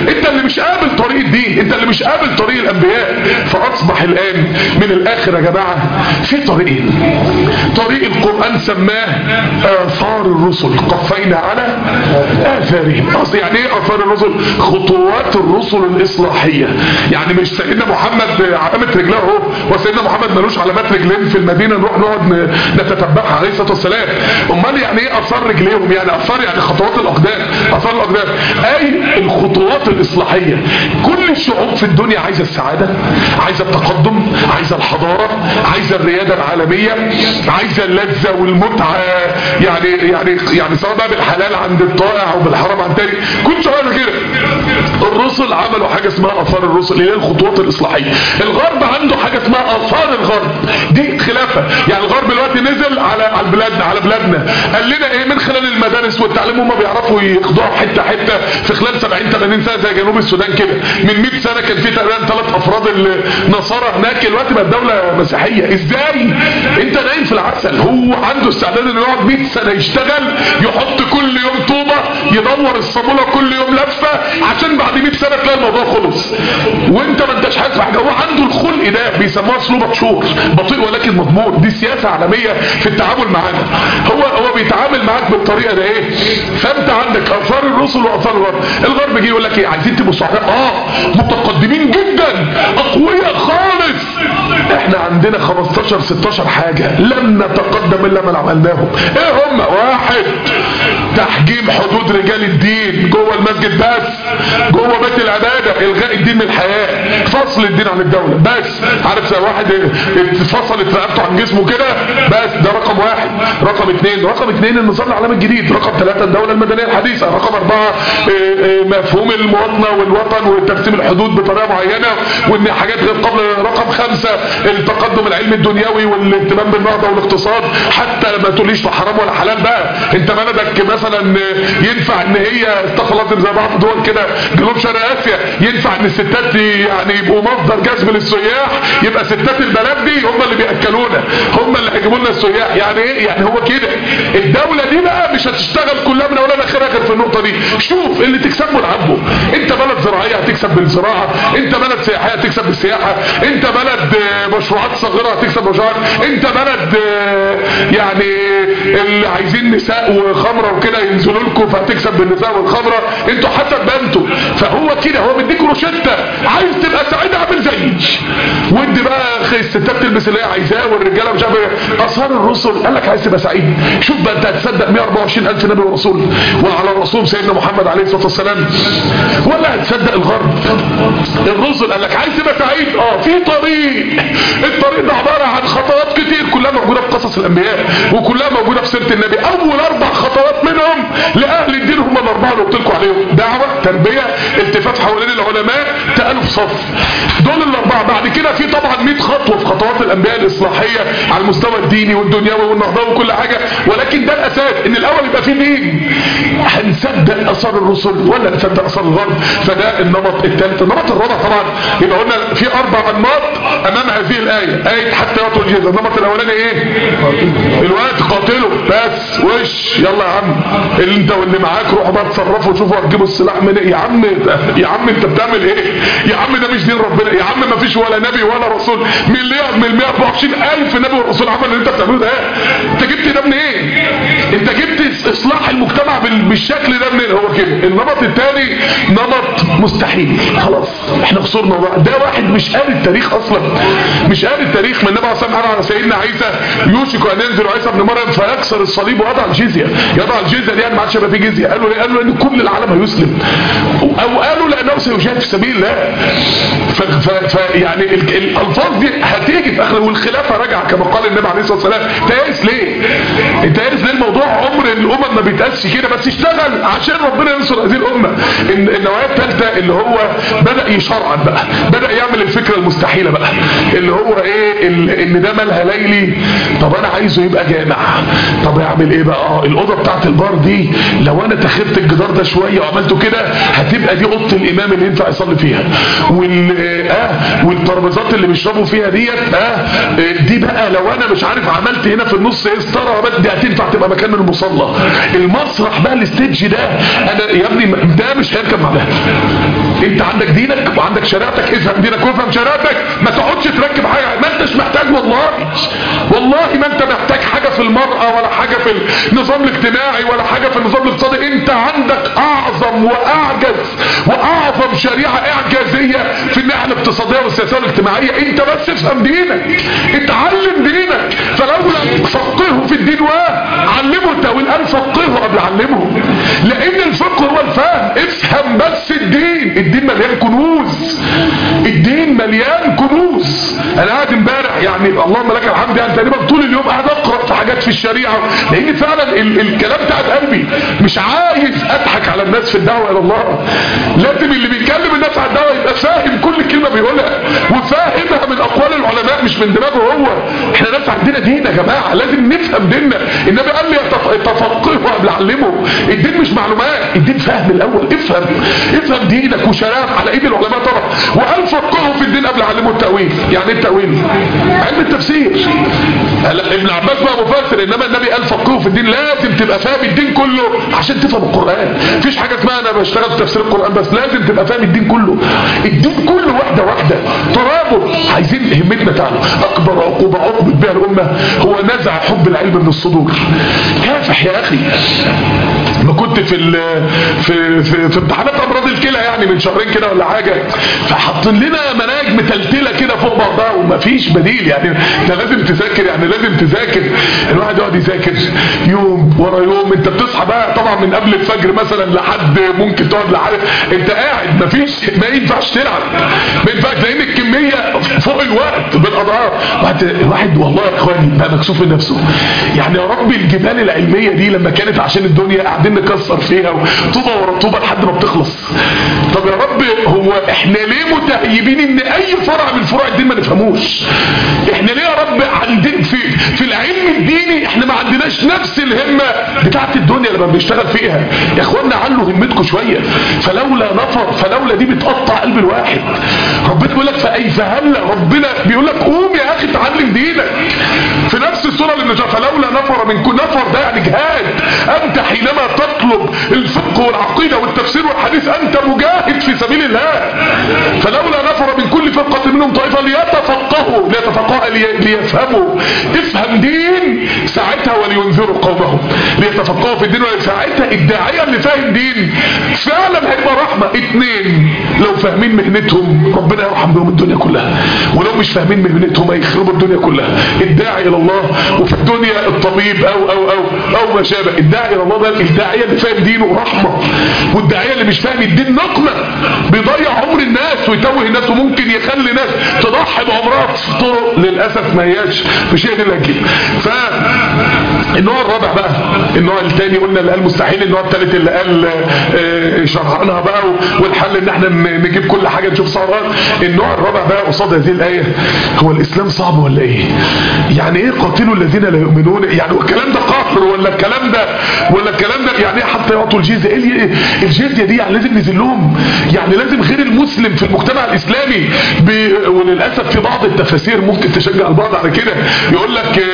مش قابل طريق الدين انت اللي مش قابل طريق الانبياء فاصبح الان من الاخر يا جماعة في طريقين طريق القرآن سماه آثار الرسل قفينا على آثارهم قصدي يعني ايه آثار الرسل خطوات الرسل الإصلاحية يعني مش سيدنا محمد علامة رجلاه اهو وسيدنا محمد ملوش علامات رجلين في المدينة نروح نقعد نتتبعها عليه الصلاة والسلام امال يعني ايه آثار رجليهم يعني آثار يعني خطوات الأقدام آثار الأقدام أي الخطوات الإصلاحية كل الشعوب في الدنيا عايزة السعادة عايزة التقدم عايزة الحضارة عايزة الريادة العالمية عايزة اللذة والمتعة يعني يعني يعني سواء بقى بالحلال عند الطائع او بالحرام عند التاني كل شوية كده الرسل عملوا حاجة اسمها اثار الرسل اللي هي الخطوات الاصلاحية الغرب عنده حاجة اسمها اثار الغرب دي خلافة يعني الغرب دلوقتي نزل على على بلادنا على بلادنا قال لنا ايه من خلال المدارس والتعليم هم بيعرفوا يخضعوا حتة حتة في خلال 70 80 سنة زي جنوب السودان كده من 100 سنة كان في تقريبا ثلاث افراد النصارى هناك دلوقتي بقت دولة مسيحية ازاي انت نايم في العسل هو عنده استعداد انه يقعد 100 سنة يشتغل يحط كل يوم طوبة يدور الصامولة كل يوم لفة عشان بعد 100 سنة تلاقي الموضوع خلص وانت ما انتش حاسس بحاجة هو عنده الخلق ده بيسموها اسلوب بطشور بطيء ولكن مضمون دي سياسة عالمية في التعامل معانا هو هو بيتعامل معاك بالطريقة ده ايه فانت عندك اثار الرسل واثار الغرب الغرب جه يقول لك ايه عايزين تبقوا سعداء اه متقدمين جدا اقوياء خالص احنا عندنا 15 16 حاجة لم نتقدم الا من عملناهم ايه هم واحد تحجيم حدود رجال الدين جوه المسجد بس جوه بيت العبادة الغاء الدين من الحياة فصل الدين عن الدولة بس عارف زي واحد اتفصلت رقبته عن جسمه كده بس ده رقم واحد رقم اثنين رقم اثنين النظام العالمي الجديد رقم ثلاثة الدولة المدنية الحديثة رقم اربعة مفهوم المواطنة والوطن وتقسيم الحدود بطريقة معينة وان حاجات غير قبل رقم خمسة التقدم العلمي الدنيوي والاهتمام بالنهضة والاقتصاد حتى ما تقوليش لا حرام ولا حلال بقى انت بلدك مثلا ينفع ان هي استغفر الله زي بعض الدول كده جنوب شرق اسيا ينفع ان الستات يعني يبقوا مصدر جذب للسياح يبقى ستات البلد دي هم اللي بياكلونا هم اللي هيجيبوا لنا السياح يعني ايه يعني هو كده الدولة دي بقى مش هتشتغل كلها من اولها لاخرها غير في النقطة دي شوف اللي تكسبه العبه انت بلد زراعية هتكسب بالزراعة انت بلد سياحية هتكسب بالسياحة انت بلد مشروعات صغيرة هتكسب مشروعات انت بلد يعني اللي عايزين نساء وخمرة وكده ينزلوا لكم فهتكسب بالنساء والخمرة انتوا حسب ما انتوا فهو كده هو بيديك روشتة عايز تبقى سعيد اعمل زيي ودي بقى الستات تلبس اللي هي عايزاه والرجاله مش عارف ايه اثار الرسل قال لك عايز تبقى سعيد شوف بقى انت هتصدق 124 الف نبي ورسول وعلى الرسول سيدنا محمد عليه الصلاه والسلام ولا هتصدق الغرب الرسل قال لك عايز تبقى سعيد اه في طريق الطريق ده عباره عن خطوات كتير كلها موجوده في قصص الانبياء وكلها موجوده في سيره النبي اول اربع خطوات منهم لاهل الدين هم الاربعه اللي قلت لكم عليهم دعوه تربيه التفاف حوالين العلماء تالف صف دول الاربعه بعد كده في طبعا 100 خطوه في خطوات الانبياء الاصلاحيه على المستوى الديني والدنيوي والنهضوي وكل حاجه ولكن ده الاساس ان الاول يبقى في دين هنصدق اثار الرسل ولا نصدق اثار الغرب فده النمط الثالث النمط الرابع طبعا يبقى قلنا في اربع انماط امام هذه الايه ايه حتى يعطوا الجزء النمط الاولاني ايه الوقت قاتله بس وش يلا يا عم اللي انت واللي معاك روحوا بقى تصرفوا شوفوا هتجيبوا السلاح من ايه يا عم يا عم انت بتعمل ايه يا عم ده مش دين ربنا يا عم ما فيش ولا نبي ولا رسول مليار من 124 الف نبي ورسول عمل اللي انت بتعمله ده انت جبت ده منين ايه انت جبت اصلاح المجتمع بالشكل ده منين هو كده النمط الثاني نمط مستحيل خلاص احنا خسرنا بقى ده واحد مش قاري التاريخ اصلا مش قاري التاريخ من النبي عليه الصلاه على سيدنا عيسى يوشك ان ينزل عيسى ابن مريم فيكسر الصليب ويضع الجزيه يضع الجزيه دي يعني ما عادش هيبقى في جزيه قالوا ليه قالوا ان كل العالم هيسلم او قالوا لانه سيجاهد في سبيل الله ف... ف... ف... يعني ال... الالفاظ دي هتيجي في اخر والخلافه راجعه كما قال النبي عليه الصلاه والسلام تيأس ليه انت يأس ليه الموضوع عمر الامم ما بيتقاسش كده بس اشتغل عشان ربنا ينصر هذه الامه إن النوعيه الثالثه اللي هو بدا يشرعن بقى بدا يعمل الفكره المستحيله بقى اللي هو ايه ال... ان ده مالها ليلي طب انا عايزه يبقى جامع طب اعمل ايه بقى اه الاوضه بتاعت البار دي لو انا تخبت الجدار ده شويه وعملته كده هتبقى دي اوضه الامام اللي ينفع يصلي فيها وال اه والترابيزات اللي بيشربوا فيها ديت اه دي بقى لو انا مش عارف عملت هنا في النص استرى دي هتنفع تبقى مكان المصلى المسرح بقى الاستيدج ده انا يا ابني ده مش هيركب مع ده انت عندك دينك وعندك شريعتك افهم دينك وافهم شريعتك ما تقعدش تركب حاجه ما انتش محتاج والله والله ما انت محتاج حاجه في المراه ولا حاجه في النظام الاجتماعي ولا حاجه في النظام الاقتصادي انت عندك اعظم واعجز واعظم شريعه اعجازيه في الناحيه الاقتصاديه والسياسيه والاجتماعيه انت بس افهم دينك اتعلم دينك فلولا فقهه في الدين وعلمه التاويل قال فقهه قبل علمه لان الفقه هو الفهم افهم بس الدين الدين مليان كنوز الدين مليان كنوز انا قاعد امبارح يعني اللهم لك الحمد يعني تقريبا طول اليوم قاعد اقرا في حاجات في الشريعه لان فعلا ال الكلام بتاعت قلبي مش عايز اضحك على الناس في الدعوه الى الله لازم اللي بيكلم الناس على الدعوه يبقى فاهم كل كلمه بيقولها وفاهمها من اقوال العلماء مش من دماغه هو احنا ناس عندنا دين يا جماعه لازم نفهم ديننا النبي قال لي تفقهوا قبل علمه الدين مش معلومات الدين فهم الاول افهم افهم دينك وشرائعك على ايد العلماء طبعا وقال فقهوا في الدين قبل علمه التاويل يعني ايه التاويل علم التفسير ابن عباس بقى مفسر انما النبي قال فقهوا في الدين لازم تبقى فاهم الدين كله عشان تفهم القران مفيش حاجه اسمها انا بشتغل في تفسير القران بس لازم تبقى فاهم الدين كله الدين كله واحده واحده ترابط عايزين همتنا تعالوا اكبر عقوبه عقبت بها الامه هو نزع حب العلم من الصدور كافح يا اخي ما كنت في ال في في, في امتحانات امراض الكلى يعني من شهرين كده ولا حاجه فحاطين لنا مناهج متلتله كده فوق بعضها ومفيش بديل يعني انت لازم تذاكر يعني لازم تذاكر الواحد يقعد يذاكر يوم ورا يوم انت بتصحى بقى طبعا من قبل الفجر مثلا لحد ممكن تقعد لحد انت قاعد مفيش ما ينفعش تلعب ما ينفعش لان الكميه فوق الوقت بالاضعاف الواحد والله يا اخواني بقى مكسوف من نفسه يعني يا رب الجبال العلميه دي لما كانت عشان الدنيا قاعدين نكسر فيها طوبه ورا طوبه لحد ما بتخلص طب يا رب هو احنا ليه متهيبين ان اي فرع من فروع الدين ما نفهموش احنا ليه يا رب عند في في العلم الديني احنا ما عندناش نفس الهمه بتاعت الدنيا لما بنشتغل فيها يا اخوانا علوا همتكم شويه فلولا نفر فلولا دي بتقطع قلب الواحد ربنا بيقول لك فاي فهلا ربنا بيقول لك قوم يا اخي اتعلم دينك في نفس السوره اللي نجا فلولا نفر من كل نفر ده يعني جهاد انت حينما تطلب الفقه والعقيده والتفسير والحديث انت مجاهد في سبيل الله فلولا نفر من كل فرقه منهم طائفه ليتفقهوا ليتفقهوا ليفهموا افهم دين ساعتها ولينذروا قومهم ليتفقهوا في الدين ساعتها الداعيه اللي فاهم دين فعلا هيبقى رحمه اتنين لو فاهمين مهنتهم ربنا يرحم بهم الدنيا كلها ولو مش فاهمين مهنتهم هيخربوا الدنيا كلها الداعي الى الله وفي الدنيا الطبيب او او او او ما شابه الداعي الى الله ده الداعيه اللي فاهم دينه رحمه والداعيه اللي مش فاهم الدين نقمه بيضيع عمر الناس ويتوه الناس وممكن يخلي ناس تضحي بعمرها في طرق للاسف ما هياش مش هي دي اللي هتجيب ف النوع الرابع بقى النوع الثاني قلنا اللي قال مستحيل النوع الثالث اللي قال آه شرحناها بقى والحل ان احنا نجيب كل حاجه نشوف صعبات النوع الرابع بقى قصاد هذه الايه هو الاسلام صعب ولا ايه يعني ايه قاتلوا الذين لا يؤمنون يعني الكلام ده قهر ولا الكلام ده ولا الكلام ده يعني ايه حتى يعطوا الجزيه ايه الجزيه دي يعني لازم نذلهم يعني لازم غير المسلم في المجتمع الاسلامي ب... وللاسف في بعض التفاسير ممكن تشجع البعض على كده يقول لك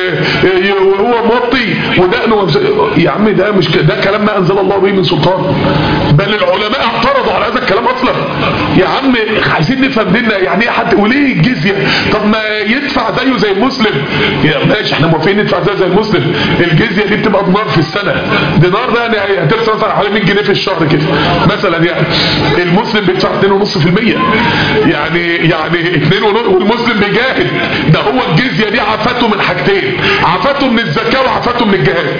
هو موطي ودقنه يا عم ده مش ده كلام ما انزل الله به من سلطان بل العلماء اعترضوا على هذا الكلام اصلا يا عم عايزين نفهم ديننا يعني ايه حد وليه الجزيه طب ما يدفع زيه زي المسلم يا ماشي احنا موافقين ندفع زيه زي المسلم الجزيه دي بتبقى دينار في السنه دينار ده يعني هترسل مثلا حوالي 100 جنيه في الشهر كده مثلا يعني المسلم بيدفع 2.5% يعني يعني 2 والمسلم بيجاهد ده هو الجزيه دي عفته من حاجتين عفته من الزكاه وعفته من الجهاد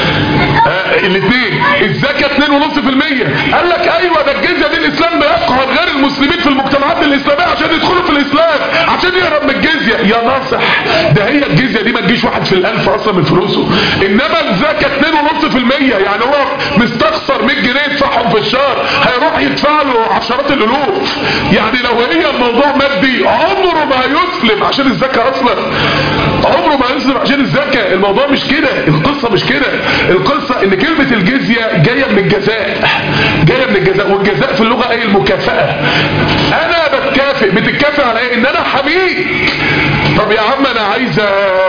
آه الاثنين الزكاه 2.5% قال لك ايوه ده الجزيه دي الاسلام بيقهر غير المسلمين في المجتمعات الاسلاميه عشان يدخلوا في الاسلام عشان يهرب من الجزيه يا ناصح ده هي الجزيه دي ما تجيش واحد في الالف اصلا من فلوسه انما الزكاه 2.5% يعني هو مستخسر 100 جنيه يدفعهم في الشهر هيروح يدفع له عشرات الالوف يعني لو هي الموضوع مادي عمره ما هيسلم عشان الزكاه اصلا عمره ما هيسلم عشان الزكاه الموضوع مش كده القصه مش كده القصه ان كلمه الجزيه جايه من الجزاء جايه من الجزاء والجزاء في اللغه اي المكافاه انا بتكافئ بتتكافئ على ايه ان انا حميك طب يا عم انا عايز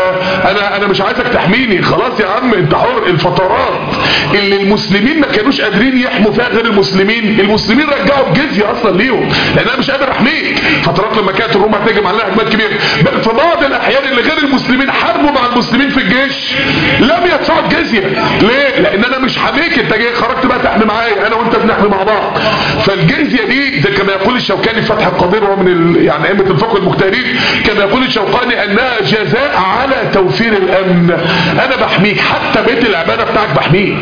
انا انا مش عايزك تحميني خلاص يا عم انت حر الفترات اللي المسلمين ما كانوش قادرين يحموا فيها غير المسلمين المسلمين رجعوا الجزيه اصلا ليهم لان انا مش قادر احميك فترات لما كانت الروم هتهجم علينا هجمات كبيره بل في بعض الاحيان اللي غير المسلمين حاربوا مع المسلمين في الجيش لم يدفعوا الجزيه ليه لان انا مش حاميك انت جاي خرجت بقى تحمي معايا انا وانت بنحمي مع بعض فالجزيه دي زي كما يقول الشوكاني في فتح القدير وهو من ال... يعني ائمه الفقه المجتهدين كما يقول الشوكاني انها جزاء على توفير الامن انا بحميك حتى بيت العباده بتاعك بحميك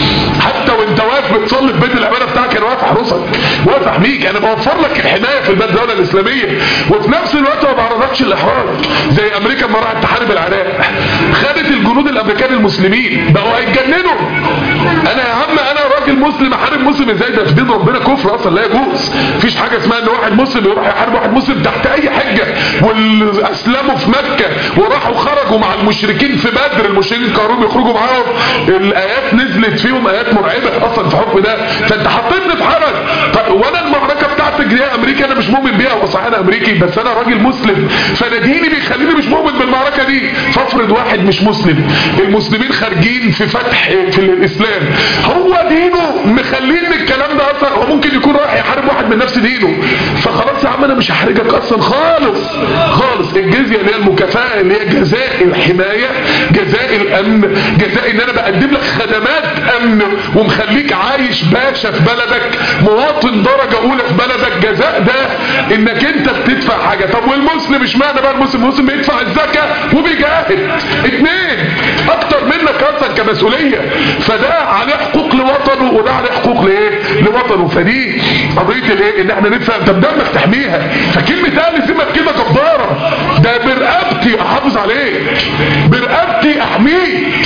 حتى وانت واقف بتصلي في بيت العباده بتاعك انا واقف احرسك واقف احميك انا بوفر لك الحمايه في الدوله الاسلاميه وفي نفس الوقت ما بعرضكش الاحراج زي امريكا لما راحت تحارب العراق خدت الجنود الامريكان المسلمين بقوا هيتجننوا انا يا عم انا راجل مسلم احارب مسلم ازاي ده في دين ربنا كفر اصلا لا يجوز مفيش حاجه اسمها ان واحد مسلم يروح يحارب واحد مسلم تحت اي حجه واللي اسلموا في مكه وراحوا خرجوا مع المشركين في بدر المشركين قرروا يخرجوا معاهم الايات نزلت فيهم ايات مرعبه اصلا في الحكم ده فانت حطيتني في حرج طب وانا المعركه بتاعتك دي امريكا انا مش مؤمن بيها هو صحيح انا امريكي بس انا راجل مسلم فانا ديني بيخليني مش مؤمن بالمعركه دي فافرض واحد مش مسلم المسلمين خارجين في فتح في الاسلام هو دينه مخلين الكلام ده اصلا هو ممكن يكون رايح يحارب واحد من نفس دينه فخلاص يا عم انا مش هحرجك اصلا خالص خالص الجزيه اللي هي المكافاه اللي هي جزاء الحمايه جزاء الامن جزاء ان انا بقدم لك خدمات امن ومخليك عايش باشا في بلدك مواطن درجه اولى في بلدك جزاء ده انك انت بتدفع حاجه طب والمسلم اشمعنى بقى المسلم المسلم بيدفع الزكاه وبيجاهد اتنين اكتر منك اصلا كمسؤوليه فده عليه حقوق لوطنه وده عليه حقوق لايه لوطنه فدي قضيه الايه ان احنا نفهم طب دمك تحميها فكلمه اهل ذمك كده جباره ده برقبتي احافظ عليك برقبتي احميك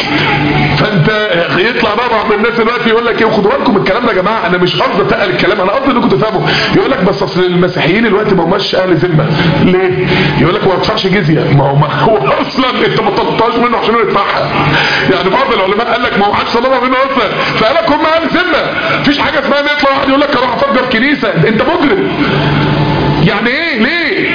فانت يطلع بقى بعض الناس دلوقتي يقول لك ايه وخدوا بالكم الكلام ده يا جماعه انا مش قصدي اتقل الكلام انا قصدي انكم تفهموا يقول لك بس اصل المسيحيين دلوقتي ما هماش اهل ذمه ليه يقول لك هو ما يدفعش جزيه ما هو ما هو اصلا انت ما طلبتهاش منه عشان يدفعها يعني بعض العلماء قال لك ما هو حدش طلبها منه اصلا فقال لك هم اهل ذمه مفيش حاجه اسمها ان يطلع واحد يقول لك اروح افجر كنيسه انت مجرم يعني ايه ليه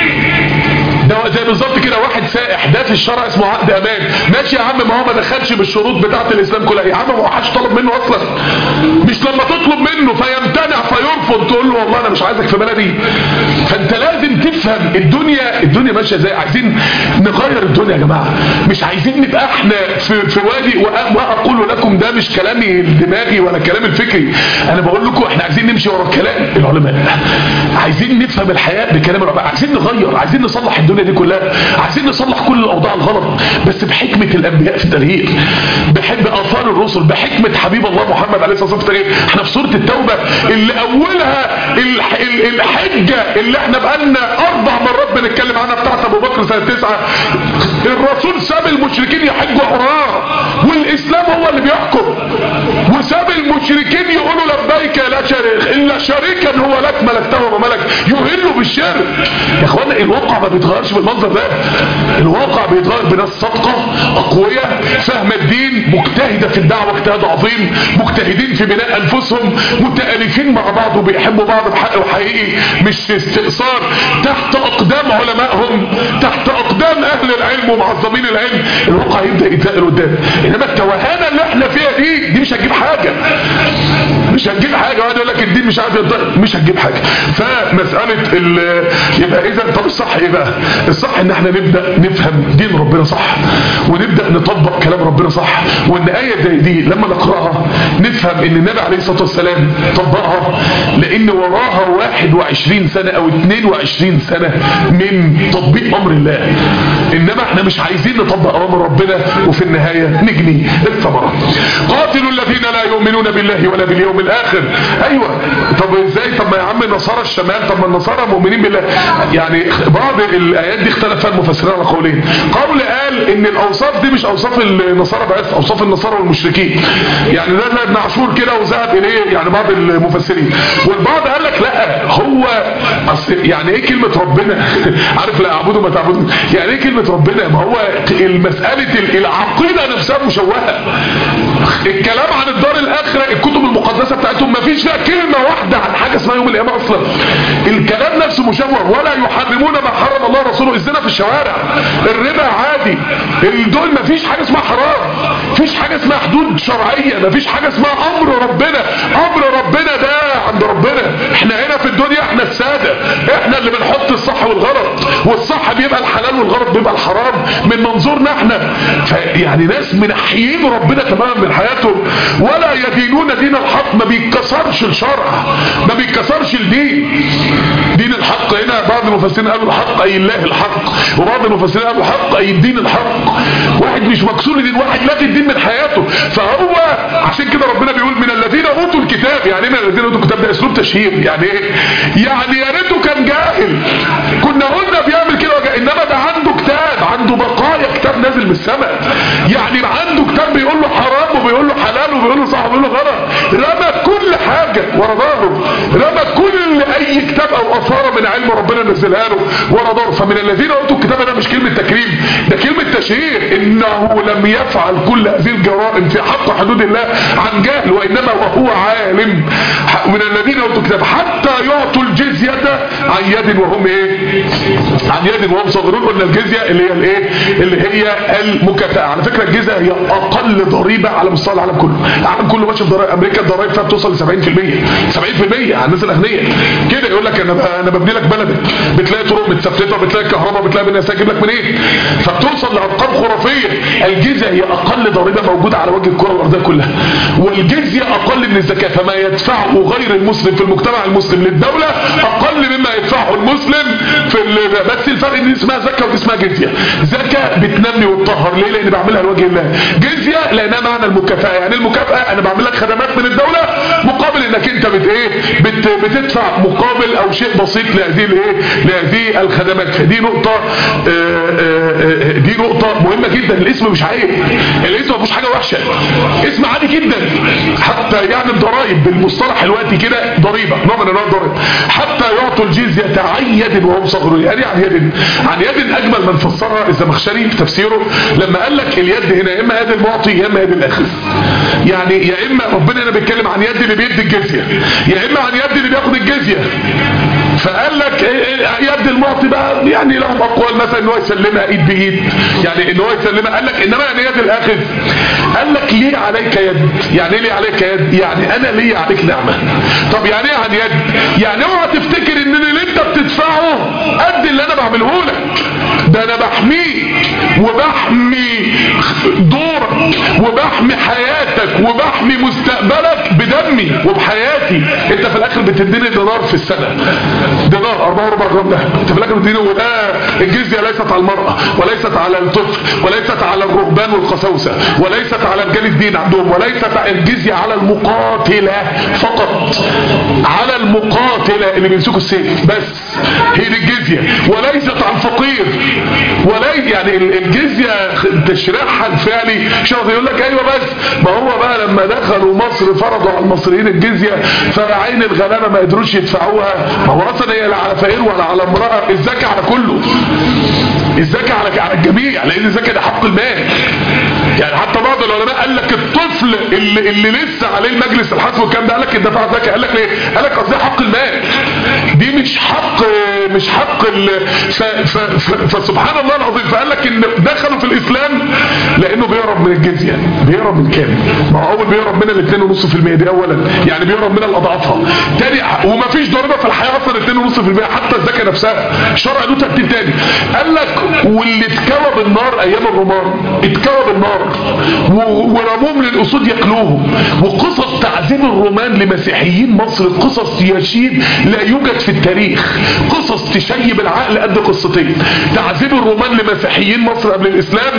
ده زي بالظبط كده واحد سائح ده في الشرع اسمه عقد امان ماشي يا عم ما هو ما دخلش بالشروط بتاعه الاسلام كلها يا عم ما هو حدش طلب منه اصلا مش لما تطلب منه فيمتنع فيرفض تقول له والله انا مش عايزك في بلدي فانت لازم تفهم الدنيا الدنيا ماشيه ازاي عايزين نغير الدنيا يا جماعه مش عايزين نبقى احنا في في وادي واقول لكم ده مش كلامي الدماغي ولا كلام الفكري انا بقول لكم احنا عايزين نمشي ورا كلام العلماء عايزين نفهم الحياه بكلام العلماء عايزين نغير عايزين نصلح الدنيا دي كلها عايزين نصلح كل الاوضاع الغلط بس بحكمه الانبياء في التغيير بحب اثار الرسل بحكمه حبيب الله محمد عليه الصلاه والسلام في التغيير احنا في سوره التوبه اللي اولها الح- ال- الحجه اللي احنا بقالنا اربع مرات بنتكلم عنها بتاعت ابو بكر سنه تسعه الرسول ساب المشركين يحجوا حرار والاسلام هو اللي بيحكم وساب المشركين يقولوا لبيك لا شريك الا شريكا هو لك ملكته وملك يهلوا بالشرك يا اخوانا الواقع ما بيتغيرش بالمنظر ده الواقع بيتغير بناس صادقه اقوياء فاهمه الدين مجتهده في الدعوه اجتهاد عظيم مجتهدين في بناء انفسهم متالفين مع بعض وبيحبوا بعض بحق وحقيقي مش استئثار تحت اقدام علمائهم تحت اقدام اهل العلم ومعظمين العلم الواقع يبدا يتنقل قدام انما التوهانه اللي احنا فيها دي دي مش هتجيب حاجه مش هتجيب حاجه واحد يقول لك الدين مش عارف يتضرب مش هتجيب حاجه فمساله ال... يبقى اذا طب الصح ايه بقى الصح ان احنا نبدا نفهم دين ربنا صح ونبدا نطبق كلام ربنا صح وان ايه زي دي لما نقراها نفهم ان النبي عليه الصلاه والسلام طبقها لان وراها 21 سنه او 22 سنه من تطبيق امر الله انما احنا مش عايزين نطبق امر ربنا وفي النهايه نجني الثمره قاتلوا الذين لا يؤمنون بالله ولا باليوم الاخر ايوه طب ازاي طب ما يا عم نصارى الشمال طب ما النصارى مؤمنين بالله يعني بعض الايات دي اختلف فيها المفسرين على قولين قول قال ان الاوصاف دي مش اوصاف النصارى بس اوصاف النصارى والمشركين يعني ده ابن عاشور كده وذهب اليه يعني بعض المفسرين والبعض قال لك لا هو اصل بس يعني ايه كلمة ربنا عارف لا اعبده ما تعبده يعني ايه كلمة ربنا ما هو المسألة العقيدة نفسها مشوهة الكلام عن الدار الاخرة الكتب المقدسة بتاعتهم ما فيش فيها كلمة واحدة عن حاجة اسمها يوم القيامة اصلا الكلام نفسه مشوه ولا يحرمون ما حرم الله ورسوله الزنا في الشوارع الربا عادي دول ما فيش حاجة اسمها حرام فيش حاجة اسمها حدود شرعية ما فيش حاجة اسمها امر ربنا امر ربنا ده عند ربنا احنا هنا في الدنيا احنا السادة احنا اللي بنحط الصح والغلط والصح بيبقى الحلال والغلط بيبقى الحرام من منظورنا احنا يعني ناس منحيين ربنا تماما من حياتهم ولا يدينون دين الحق ما بيتكسرش الشرع ما بيتكسرش الدين دين الحق هنا بعض المفسرين قالوا الحق اي الله الحق وبعض المفسرين قالوا الحق اي الدين الحق واحد مش مكسور دين واحد لاغي الدين من حياته فهو عشان كده ربنا بيقول من الذين اوتوا الكتاب يعني ايه من الذين اوتوا الكتاب ده اسلوب تشهير يعني ايه يعني يا ريته كان جاهل كنا قلنا بيعمل كده وجه. انما ده عنده كتاب عنده بقايا كتاب نازل من السماء يعني عنده كتاب بيقول له حرام وبيقول له حلال وبيقول له صح وبيقول له غلط رمى كل حاجة ورا ظهره رمى كل اي كتاب او اثارة من علم ربنا نزلها له ورا ظهره فمن الذين اوتوا الكتاب ده مش كلمة تكريم ده كلمة تشهير انه لم يفعل كل هذه الجرائم في حق حدود الله عن جهل وانما وهو عالم من الذين اوتوا الكتاب حتى يعطوا الجزية عن يد وهم ايه عن يد وهم صغيرون قلنا الجزية اللي هي الايه اللي هي المكافأة على فكرة الجزية هي اقل ضريبة على مستوى العالم كله العالم كله ماشي في ضرائب امريكا الضرائب فيها بتوصل ل 70% 70% على الناس الاغنياء كده يقول لك انا انا ببني لك بلدك بتلاقي طرق متسفلته بتلاقي كهرباء بتلاقي بناس اجيب لك منين فبتوصل لارقام خرافيه الجزيه هي اقل ضريبه موجوده على وجه الكره الارضيه كلها والجزيه اقل من الزكاه فما يدفعه غير المسلم في المجتمع المسلم للدوله اقل مما يدفعه المسلم في بس الفرق ان اسمها زكاه ودي اسمها جزيه زكاه بتنمي وتطهر ليه لان بعملها لوجه الله جزيه لانها معنى المكافاه يعني المكافاه انا بعمل لك خدمات من الدوله مقابل انك انت بت ايه بت بتدفع مقابل او شيء بسيط لهذه الايه لهذه الخدمات فدي نقطه آآ آآ دي نقطه مهمه جدا الاسم مش عيب الاسم مفيش حاجه وحشه اسم عادي جدا حتى يعني الضرائب بالمصطلح الوقتي كده ضريبه نوع من انواع الضرائب حتى يعطوا الجزيه عن يد وهم صغرون يعني عن يد عن يد اجمل من فسرها الزمخشري في تفسيره لما قال لك اليد هنا يا اما يد المعطي يا اما يد الاخذ يعني يا اما ربنا هنا بيتكلم عن يد اللي بيدي الجزيه يا اما عن يد اللي بياخد الجزيه فقال لك يد المعطي بقى يعني لهم اقوال مثلا ان هو يسلمها ايد بايد يعني ان هو يسلمها قال لك انما يعني يد الاخذ قال لك ليه عليك يد يعني ايه ليه عليك يد يعني انا ليه عليك نعمه طب يعني ايه عن يد يعني اوعى تفتكر ان اللي انت بتدفعه قد اللي انا بعمله لك ده انا بحميك وبحمي دورك وبحمي حياتك وبحمي مستقبلك بدمي وبحياتي انت في الاخر بتديني دينار في السنة دينار 4 4 جرام ده انت في الاخر بتديني وده الجزية ليست على المرأة وليست على الطفل وليست على الرهبان والقساوسة وليست على رجال الدين عندهم وليست الجزية على المقاتلة فقط على المقاتلة اللي بيمسكوا السيف بس هي دي الجزية وليست على الفقير ولا يعني الجزية تشريعها الفعلي شرط يقول لك ايوه بس ما هو بقى لما دخلوا مصر فرضوا على المصريين الجزية فعين الغلابة ما قدروش يدفعوها ما هو اصلا هي لا على فقير ولا على امرأة الزكاة على كله الزكاة على على الجميع لان الزكاة ده حق المال يعني حتى بعض العلماء قال لك الطفل اللي, اللي لسه عليه المجلس الحسب والكلام ده قال لك الدفع الزكاة قال لك ليه قال لك قصدي حق المال دي مش حق مش حق ال... ف... ف... ف... فسبحان الله العظيم فقال لك ان دخلوا في الاسلام لانه بيهرب من الجزيه بيهرب من كام ما هو اول بيهرب من ال 2.5% دي اولا يعني بيهرب من الاضعافها تاني ومفيش ضريبه في الحياه اصلا 2.5% حتى الزكاه نفسها الشرع له ترتيب تاني قال لك واللي اتكوى بالنار ايام الرومان اتكوى بالنار ورموهم للاسود ياكلوهم وقصص تعذيب الرومان لمسيحيين مصر قصص يشيد لا يوجد في التاريخ قصص تشيب العقل قد قصتين تعذيب الرومان لمسيحيين مصر قبل الاسلام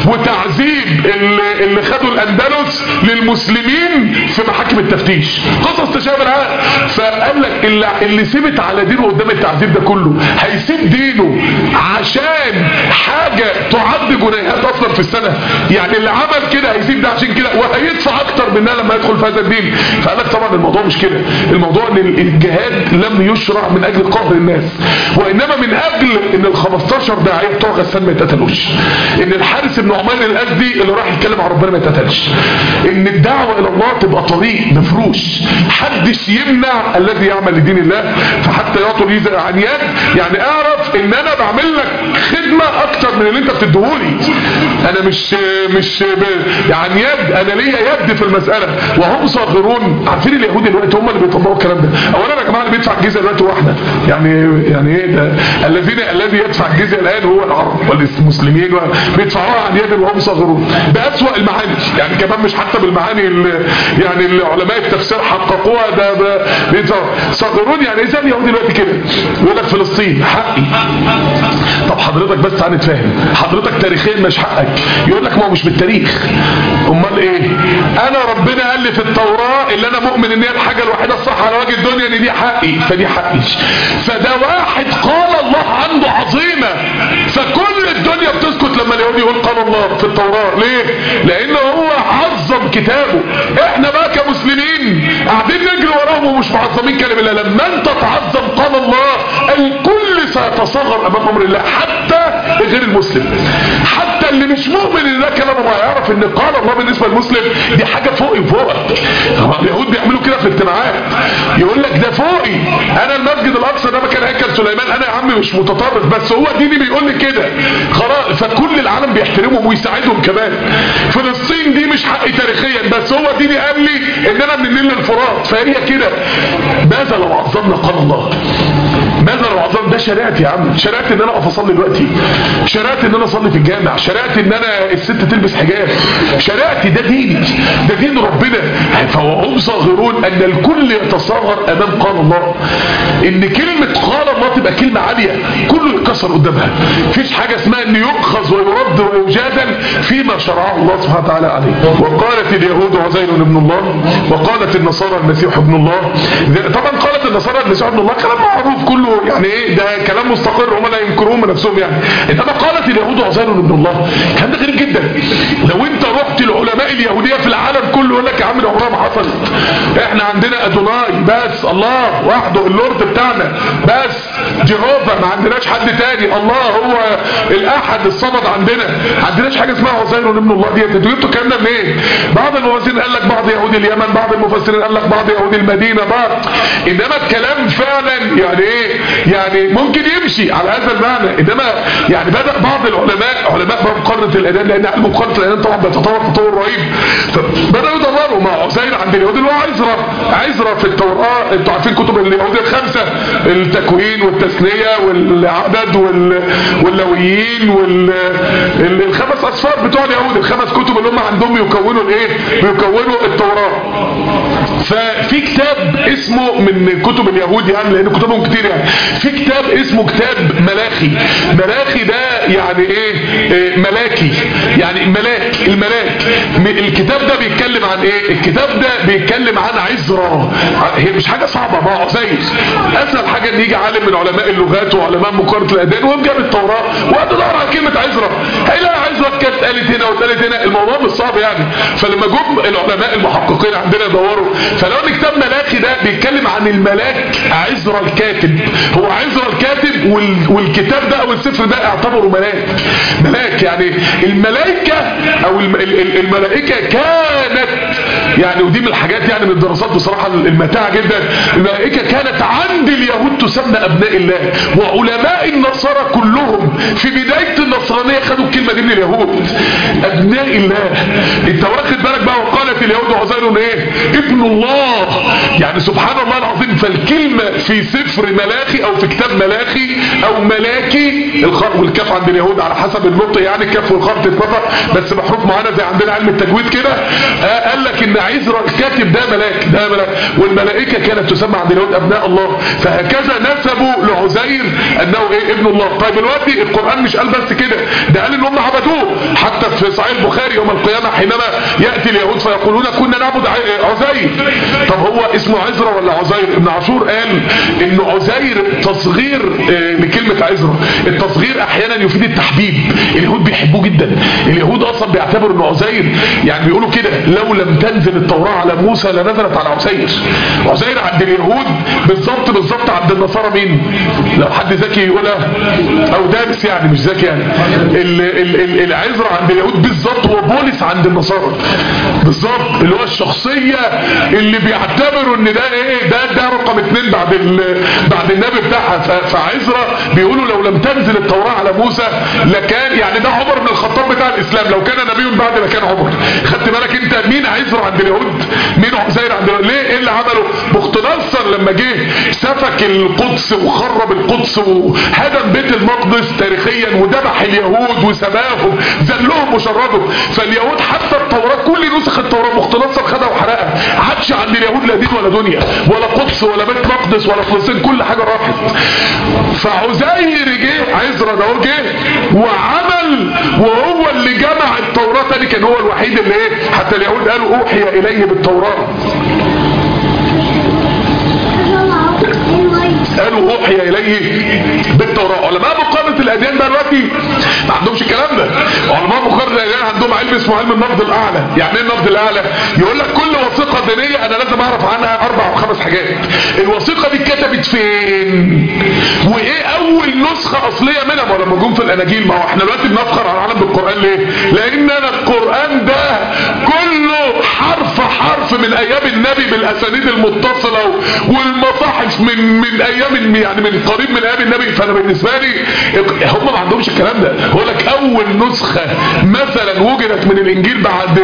وتعذيب اللي, اللي خدوا الاندلس للمسلمين في محاكم التفتيش قصص تشيب العقل فقال لك اللي, اللي سبت على دينه قدام التعذيب ده كله هيسيب دينه عشان حاجة تعد جنيهات اصلا في السنة يعني اللي عمل كده هيسيب ده عشان كده وهيدفع اكتر منها لما يدخل في هذا الدين فقال لك طبعا الموضوع مش كده الموضوع ان الجهاد لم يشرع من اجل قهر الناس وانما من اجل ان ال 15 داعيه بتوع غسان ما يتقتلوش ان الحارس بن عمير الازدي اللي راح يتكلم عن ربنا ما يتقتلش ان الدعوه الى الله تبقى طريق مفروش حدش يمنع الذي يعمل لدين الله فحتى يعطوا لي عن يد يعني اعرف ان انا بعمل لك خدمه اكتر من اللي انت بتديهولي انا مش مش ب- يعني يد انا ليا يد في المساله وهم صاغرون عارفين اليهود دلوقتي هم اللي بيطبقوا الكلام ده اولا يا جماعه اللي بيدفع الجزيه دلوقتي واحده يعني يعني ايه ده الذين الذي يدفع الجزيه الان هو العرب والمسلمين بيدفعوها عن يد وهم صاغرون باسوا المعاني يعني كمان مش حتى بالمعاني اللي يعني العلماء التفسير حققوها ده ده بيدفعوا صاغرون يعني اذا اليهود دلوقتي كده يقول لك فلسطين حقي طب حضرتك بس تعالى نتفاهم حضرتك تاريخيا مش حقك يقول لك ما هو مش بالتاريخ امال ايه انا ربنا قال لي في التوراة اللي انا مؤمن ان هي الحاجة الوحيدة الصح على وجه الدنيا ان دي حقي فدي حقي فده واحد قال الله عنده عظيمة فكل الدنيا بتسكت لما اليهودي يقول قال الله في التوراة ليه لان هو عظم كتابه احنا بقى كمسلمين قاعدين نجري وراهم ومش معظمين كلام الله لما انت تعظم قال الله الكل سيتصغر امام امر الله حتى غير المسلم حتى اللي مش مؤمن ان ده كلام الله يعرف ان قال الله بالنسبه للمسلم دي حاجه فوقي وفوقك هو اليهود بيعملوا كده في اجتماعات يقول لك ده فوقي انا المسجد الاقصى ده مكان هيكل سليمان انا يا عم مش متطرف بس هو ديني بيقول لي كده خلاص فكل العالم بيحترمهم ويساعدهم كمان فلسطين دي مش حقي تاريخيا بس هو ديني قال لي ان انا من النيل للفرات فهي كده ماذا لو عظمنا قال الله ماذا لو عظم ده شريعتي يا عم شريعتي ان انا اقف اصلي دلوقتي شريعتي ان انا اصلي في الجامع شريعتي ان انا الست تلبس حجاب شريعتي ده ديني ده دين ربنا فهم صاغرون ان الكل يتصاغر امام قال الله ان كلمة قال الله تبقى كلمة عالية كله يتكسر قدامها مفيش حاجة اسمها ان يؤخذ ويرد ويجادل فيما شرعه الله سبحانه وتعالى عليه وقالت اليهود عزير ابن الله وقالت النصارى المسيح ابن الله طبعا قالت النصارى المسيح ابن الله كلام معروف كله يعني ايه ده كلام مستقر هم لا ينكروه من نفسهم يعني انما قالت اليهود عزير ابن الله كان ده غريب جدا لو انت رحت لعلماء اليهوديه في العالم كله يقول لك يا عم ده عمرها ما حصلت احنا عندنا ادوناي بس الله وحده اللورد بتاعنا بس جيهوفا ما عندناش حد تاني الله هو الاحد الصمد عندنا ما عندناش حاجه اسمها عزير ابن الله ديت انتوا جبتوا الكلام ده منين بعض المفسرين قال لك بعض يهود اليمن بعض المفسرين قال لك بعض يهود المدينه بعض انما الكلام فعلا يعني ايه يعني ممكن يمشي على هذا المعنى انما يعني بدأ بعض العلماء علماء بقى مقارنة الاديان لان علم مقارنة الاديان طبعا بيتطور تطور رهيب فبدأوا يدوروا مع عزير عند اليهود اللي هو عزرا عزرا في التوراة انتوا عارفين كتب اليهود الخمسة التكوين والتثنية والعدد وال... واللويين وال... ال- الخمس اصفار بتوع اليهود الخمس كتب اللي هم عندهم يكونوا الايه بيكونوا التوراة ففي كتاب اسمه من كتب اليهود يعني لان كتبهم كتير يعني في كتاب اسمه كتاب ملاخي ملاخي ده يعني ايه, إيه ملاكي يعني ملاك الملاك م- الكتاب ده بيتكلم عن ايه الكتاب ده بيتكلم عن عزرا هي مش حاجة صعبة ما هو عزيز اسهل حاجة ان يجي عالم من علماء اللغات وعلماء مقارنة الاديان ويقوم جاب التوراة وقعد يدور على كلمة عزرا هيلاقي عزرا كانت اتقالت هنا واتقالت هنا الموضوع مش صعب يعني فلما جم العلماء المحققين عندنا يدوروا فلو ان كتاب ملاكي ده بيتكلم عن الملاك عزرا الكاتب هو عزرا الكاتب وال... والكتاب ده او السفر ده اعتبره ملاك ملاك يعني الملائكة او الم... ال- ال- الملائكة كانت يعني ودي من الحاجات يعني من الدراسات بصراحة المتاعة جدا الملائكة كانت عند اليهود تسمى ابناء الله وعلماء النصارى كلهم في بداية النصرانية خدوا الكلمة دي من اليهود ابناء الله انت واخد بالك بقى وقالت اليهود عزير ايه ابن الله يعني سبحان الله العظيم فالكلمة في سفر ملاخي او في كتاب ملاخي او ملاكي الخاء والكاف عند اليهود على حسب النطق يعني الكاف والخاء بتتنطق بس بحروف معينه زي عندنا علم التجويد كده آه قال لك ان عزرا الكاتب ده ملاك ده ملاك والملائكه كانت تسمى عند اليهود ابناء الله فهكذا نسبوا عزير انه ايه ابن الله طيب دلوقتي القرآن مش قال بس كده ده قال ان هم عبدوه حتى في صحيح البخاري يوم القيامة حينما يأتي اليهود فيقولون كنا نعبد عزير طب هو اسمه عزرا ولا عزير ابن عاشور قال ان عزير تصغير لكلمة عزرا التصغير احيانا يفيد التحبيب اليهود بيحبوه جدا اليهود اصلا بيعتبروا ان عزير يعني بيقولوا كده لو لم تنزل التوراة على موسى لنزلت على عزير عزير عند اليهود بالظبط بالظبط عند النصارى مين لو حد ذكي يقولها او دارس يعني مش ذكي يعني العزرا عند اليهود بالظبط هو بولس عند النصارى بالظبط اللي هو الشخصية اللي بيعتبروا ان ده ايه ده ده رقم اتنين بعد بعد النبي بتاعها فعزرا بيقولوا لو لم تنزل التوراة على موسى لكان يعني ده عمر بن الخطاب بتاع الاسلام لو كان نبي بعد ما كان عمر خدت بالك انت مين عزرا عند اليهود مين عزير عند اليهود ليه ايه اللي عمله بخت نصر لما جه سفك القدس وخرب القدس وهدم بيت المقدس تاريخيا وذبح اليهود وسباهم ذلهم وشردهم فاليهود حتى التوراة كل نسخ التوراة بخت نصر خدها وحرقها عادش عند اليهود لا دين ولا دنيا ولا قدس ولا بيت مقدس ولا فلسطين كل حاجة راحت فعزير جه عزرا ده جه وعمل وهو اللي جمع التوراة تاني كان هو الوحيد اللي ايه حتى اليهود قالوا اوحي اليه بالتوراة قالوا اوحي اليه بالتوراة علماء مقارنة الاديان ده دلوقتي ما عندهمش الكلام ده علماء مقارنة الاديان عندهم علم اسمه علم النقد الاعلى يعني ايه النقد الاعلى يقول لك كل وثيقة دينية انا لازم اعرف عنها اربع او خمس حاجات الوثيقة دي اتكتبت فين وايه اول نسخة اصلية منها ما لما جم في الاناجيل ما هو احنا دلوقتي بنفخر على العالم بالقرآن ليه لان انا القرآن ده كله حرف حرف من ايام النبي بالاسانيد المتصلة والمصاحف من من ايام يعني من قريب من ايام النبي فانا بالنسبة لي هم ما عندهمش الكلام ده هو لك اول نسخة مثلا وجدت من الانجيل بعد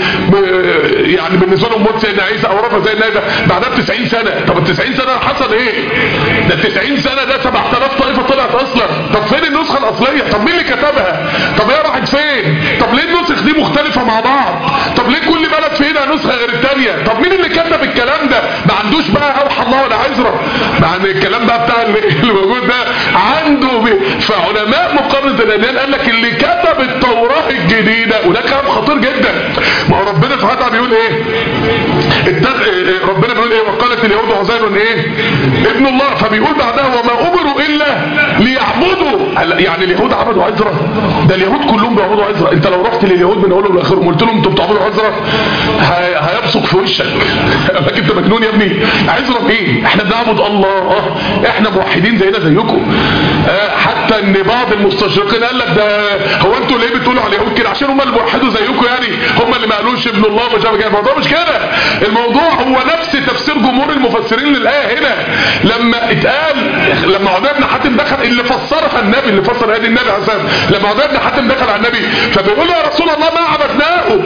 يعني بالنسبة لهم موت سيدنا عيسى او رفع سيدنا عيسى بعدها ب 90 سنة طب ال 90 سنة حصل ايه ده 90 سنة ده 7000 طائفة طلعت اصلا طب فين النسخة الاصلية طب مين اللي كتبها طب هي راحت فين طب ليه النسخ دي مختلفة مع بعض طب ليه كل بلد في ايدها نسخة غير التانية طب مين اللي كتب الكلام ده ما عندوش بقى اوحى الله ولا عزرا مع ان الكلام بقى بتاع اللي موجود ده عنده بي. فعلماء مقارنة الاديان قال لك اللي كتب التوراة الجديدة وده كلام خطير جدا ما هو ربنا سبحانه وتعالى بيقول ايه التغ... ربنا بيقول ايه وقالت اليهود عزير ايه ابن الله فبيقول بعدها وما امروا الا ليعبدوا يعني اليهود عبدوا عزرا ده اليهود كلهم بيعبدوا عزرا انت لو رحت لليهود من اولهم لاخرهم قلت لهم انتوا بتعبدوا عزرا هي... هيبصق في وشك لك انت مجنون يا ابني عزرا ايه احنا بنعبد الله احنا موحدين زينا زيكم اه حتى ان بعض المستشرقين قال لك ده هو انتوا ليه بتقولوا على اليهود كده عشان هم اللي موحدوا زيكم يعني هم اللي ما قالوش ابن الله مش عارف الموضوع مش كده الموضوع هو نفس تفسير جمهور المفسرين للايه هنا لما اتقال لما عدي بن حاتم دخل اللي فسرها النبي اللي فسر هذه النبي عليه السلام لما عدي بن حاتم دخل على النبي فبيقول يا رسول الله ما عبدناه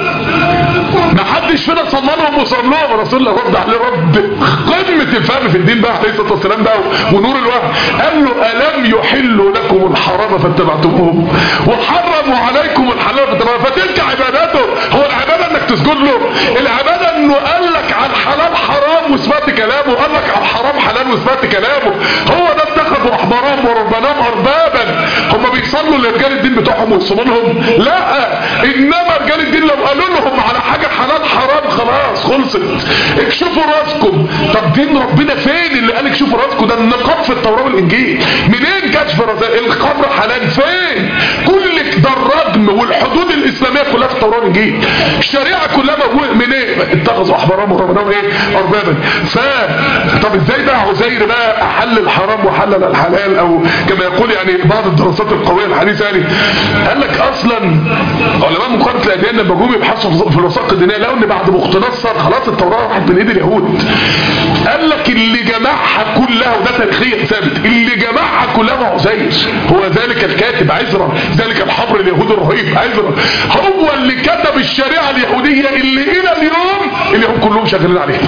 ما حدش فينا صلى لهم وصلى لهم رسول الله رد عليه رد قمه الفهم في الدين بقى عليه الصلاه والسلام بقى ونور الوحي قال له الم يحلوا لكم الحرام فاتبعتموه وحرموا عليكم الحلال فاتبعتموه فتلك عبادته هو العباده انك تسجد له العباده انه قال لك على الحلال حرام وسمعت كلامه قال لك على الحرام حلال وسمعت كلامه هو ده اتخذوا احبارهم وربناهم اربابا هم بيصلوا لرجال الدين بتوعهم ويصوموا لهم لا انما رجال الدين لو قالوا لهم على حاجه حلال حرام خلاص خلصت اكشفوا راسكم طب دين ربنا فين اللي قال اكشفوا راسكم ده النقاب في التوراه والانجيل منين كشف راسك الخمر حلال فين كل ده الرجم والحدود الاسلاميه كلها في التوراه والانجيل الشريعه كلها موجوده من ايه اتخذوا احبارهم وربناهم ايه اربابا ف طب ازاي بقى عزير بقى احل الحرام وحلل الحلال او كما يقول يعني بعض الدراسات القويه الحديثه يعني قال لك اصلا علماء مقارنه الاديان لما جم يبحثوا في الوثائق الدينيه لقوا ان بعد مخت نصر خلاص التوراه راحت من ايد اليهود قال لك اللي جمعها كلها وده تاريخيا ثابت اللي جمعها كلها عزير هو ذلك الكاتب عزرا ذلك الحبر اليهودي الرهيب عزرا هو اللي كتب الشريعه اليهوديه اللي الى اليوم اليهود كلهم شغالين عليها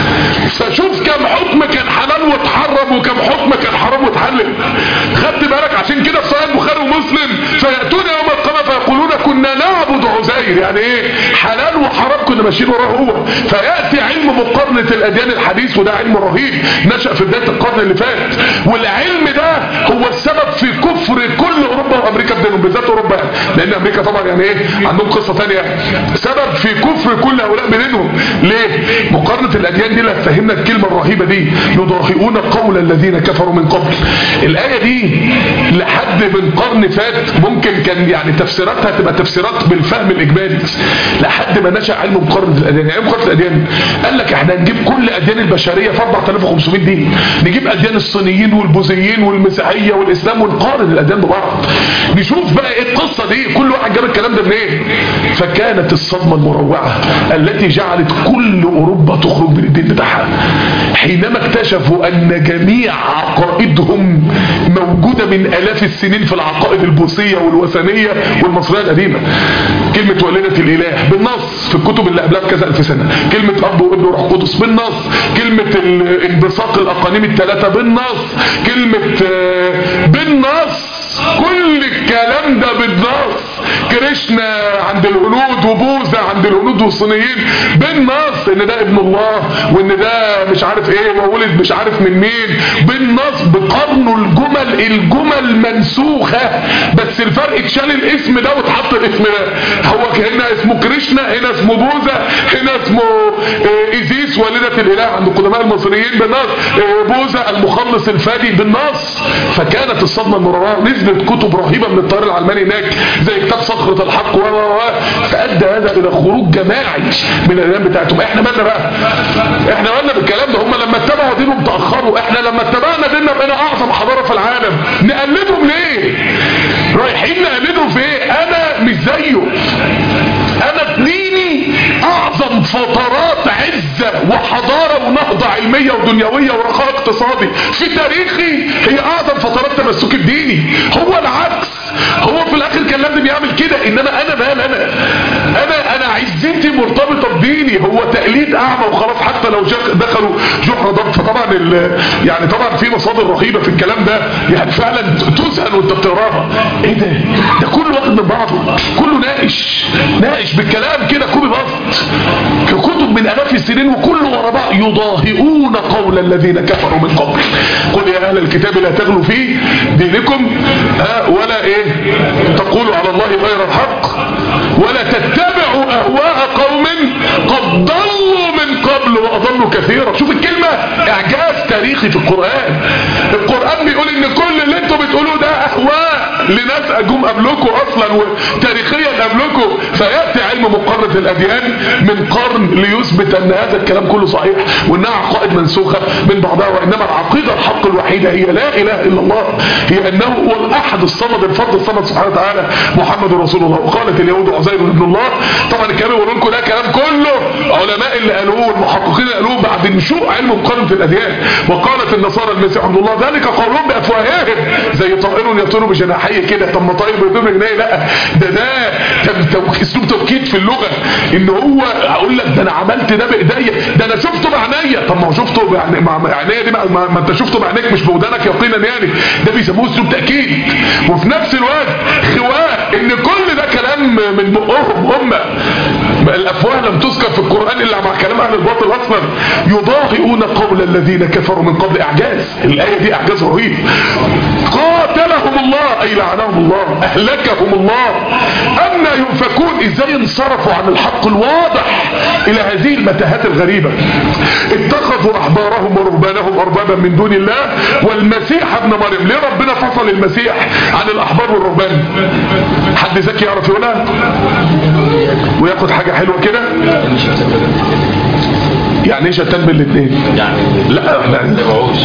فشوف كم حكم كان حلال واتحرم وكم حكم كان حرام واتحلل خدت بالك عشان كده في صحيح البخاري ومسلم فياتون يوم القيامه فيقولون كنا نعبد عزير يعني ايه حلال وحرام كنا ماشيين وراه هو فياتي علم مقارنه الاديان الحديث وده علم رهيب نشا في بدايه القرن اللي فات والعلم ده هو السبب في كفر كل اوروبا وامريكا بدينهم بالذات اوروبا يعني. لان امريكا طبعا يعني ايه عندهم قصه ثانيه سبب في كفر كل هؤلاء بدينهم ليه مقارنه الاديان دي اللي هتفهمنا الكلمه الرهيبه دي يضاهئون قول الذين كفروا من قبل الايه دي لحد من قرن فات ممكن كان يعني تفسيراتها تبقى تفسيرات بالفهم الاجمالي لحد ما نشا علم مقارنه الاديان يعني ايه مقارنه الاديان قال لك احنا هنجيب كل اديان البشريه في 4500 دين نجيب اديان الصينيين والبوذيين والمسيحيه والاسلام ونقارن الاديان ببعض نشوف بقى ايه القصه دي كل واحد جاب الكلام ده منين فكانت الصدمه المروعه التي جعلت كل اوروبا تخرج من الدين بتاعها حينما اكتشفوا ان جميع عقائدهم موجوده من الاف السنين في العقائد البوذيه والوثنيه والمصريه القديمه كلمه ولدة الاله بالنص في الكتب اللي قبلها بكذا الف سنه كلمه اب وابن وروح قدس بالنص كلمه انبساط الاقانيم الثلاثه بالنص كلمه بالنص كل الكلام ده بالنص كريشنا عند الهنود وبوذا عند الهنود والصينيين بالنص ان ده ابن الله وان ده مش عارف ايه وولد مش عارف من مين بالنص بقرنوا الجمل الجمل منسوخة بس الفرق اتشال الاسم ده واتحط الاسم ده هو هنا اسمه كريشنا هنا اسمه بوذا هنا اسمه ايزيس والدة الاله عند القدماء المصريين بالنص بوذا المخلص الفادي بالنص فكانت الصدمة المروعة نزلت كتب رهيبة من الطيار العلماني هناك زي كتاب صخرة الحق و و فأدى هذا إلى خروج جماعي من الأيام بتاعتهم احنا مالنا بقى احنا مالنا بالكلام ده هم لما اتبعوا دينهم تأخروا احنا لما اتبعنا ديننا بقينا أعظم حضارة في العالم نقلدهم ليه رايحين نقلدهم في ايه انا مش زيه انا ديني اعظم فترات عزة وحضارة ونهضة علمية ودنيوية ورخاء اقتصادي في تاريخي هي اعظم فترات تمسكي بديني هو العكس هو في الاخر كان لازم يعمل كده انما انا مال انا انا انا عزتي مرتبطة بديني هو تقليد اعمى وخلاص حتى لو دخلوا جحر ضب فطبعا يعني طبعا في مصادر رهيبة في الكلام ده يعني فعلا تذهل وانت بتقراها ايه ده ده كله واخد من بعضه كله ناقش ناقش بالكلام كده كوبي بسط كتب من الاف السنين وكله ورا بعض يضاهئون قول الذين كفروا من قبل قل يا اهل الكتاب لا تغلوا في دينكم ها ولا ايه تقولوا على الله غير الحق ولا تتبعوا اهواء قوم قد ضلوا من قبل واضلوا كثيرا شوف الكلمة اعجاز تاريخي في القرآن القرآن بيقول ان كل اللي انتوا بتقولوه ده اهواء لناس اجوم قبلكم اصلا وتاريخيا قبلكم فيأتي علم مقارنة الاديان من قرن ليثبت ان هذا الكلام كله صحيح وانها عقائد منسوخة من بعضها وانما العقيدة الحق الوحيدة هي لا اله الا الله هي انه هو الاحد الصمد الفرد الصمد سبحانه وتعالى محمد رسول الله وقالت اليهود عزير ابن الله طبعا الكلام يقولوا لكم ده كلام كله علماء اللي قالوه المحققين اللي قالوه بعد نشوء علم مقارنة الاديان وقالت النصارى المسيح عبد الله ذلك قولهم بافواههم زي طائر يطير بجناحيه كده طب ما طائر بيطير بجناحيه لا ده ده اسلوب توكيد في اللغه ان هو هقول لك ده انا عملت ده بايديا ده انا شفته بعينيا طب ما هو شفته بعينيا دي ما, ما انت شفته بعينيك مش بودانك يقينا يعني ده بيسموه اسلوب تاكيد وفي نفس الوقت خواء ان كل ده كلام من بقهم هم الافواه لم تذكر في القران الا مع كلام اهل الباطل اصلا يضاهئون قول الذين كفروا من قبل اعجاز الايه دي اعجاز رهيب قاتلهم الله اي لعنهم الله اهلكهم الله اما ينفكون ازاي انصرفوا عن الحق الواضح الى هذه المتاهات الغريبه اتخذوا احبارهم ورهبانهم اربابا من دون الله والمسيح ابن مريم ليه ربنا فصل المسيح عن الاحبار والرهبان حد ذكي يعرف يقولها وياخد حاجه حلوه كده يعني ايه شتان بين الاثنين يعني لا احنا ما يبيعوش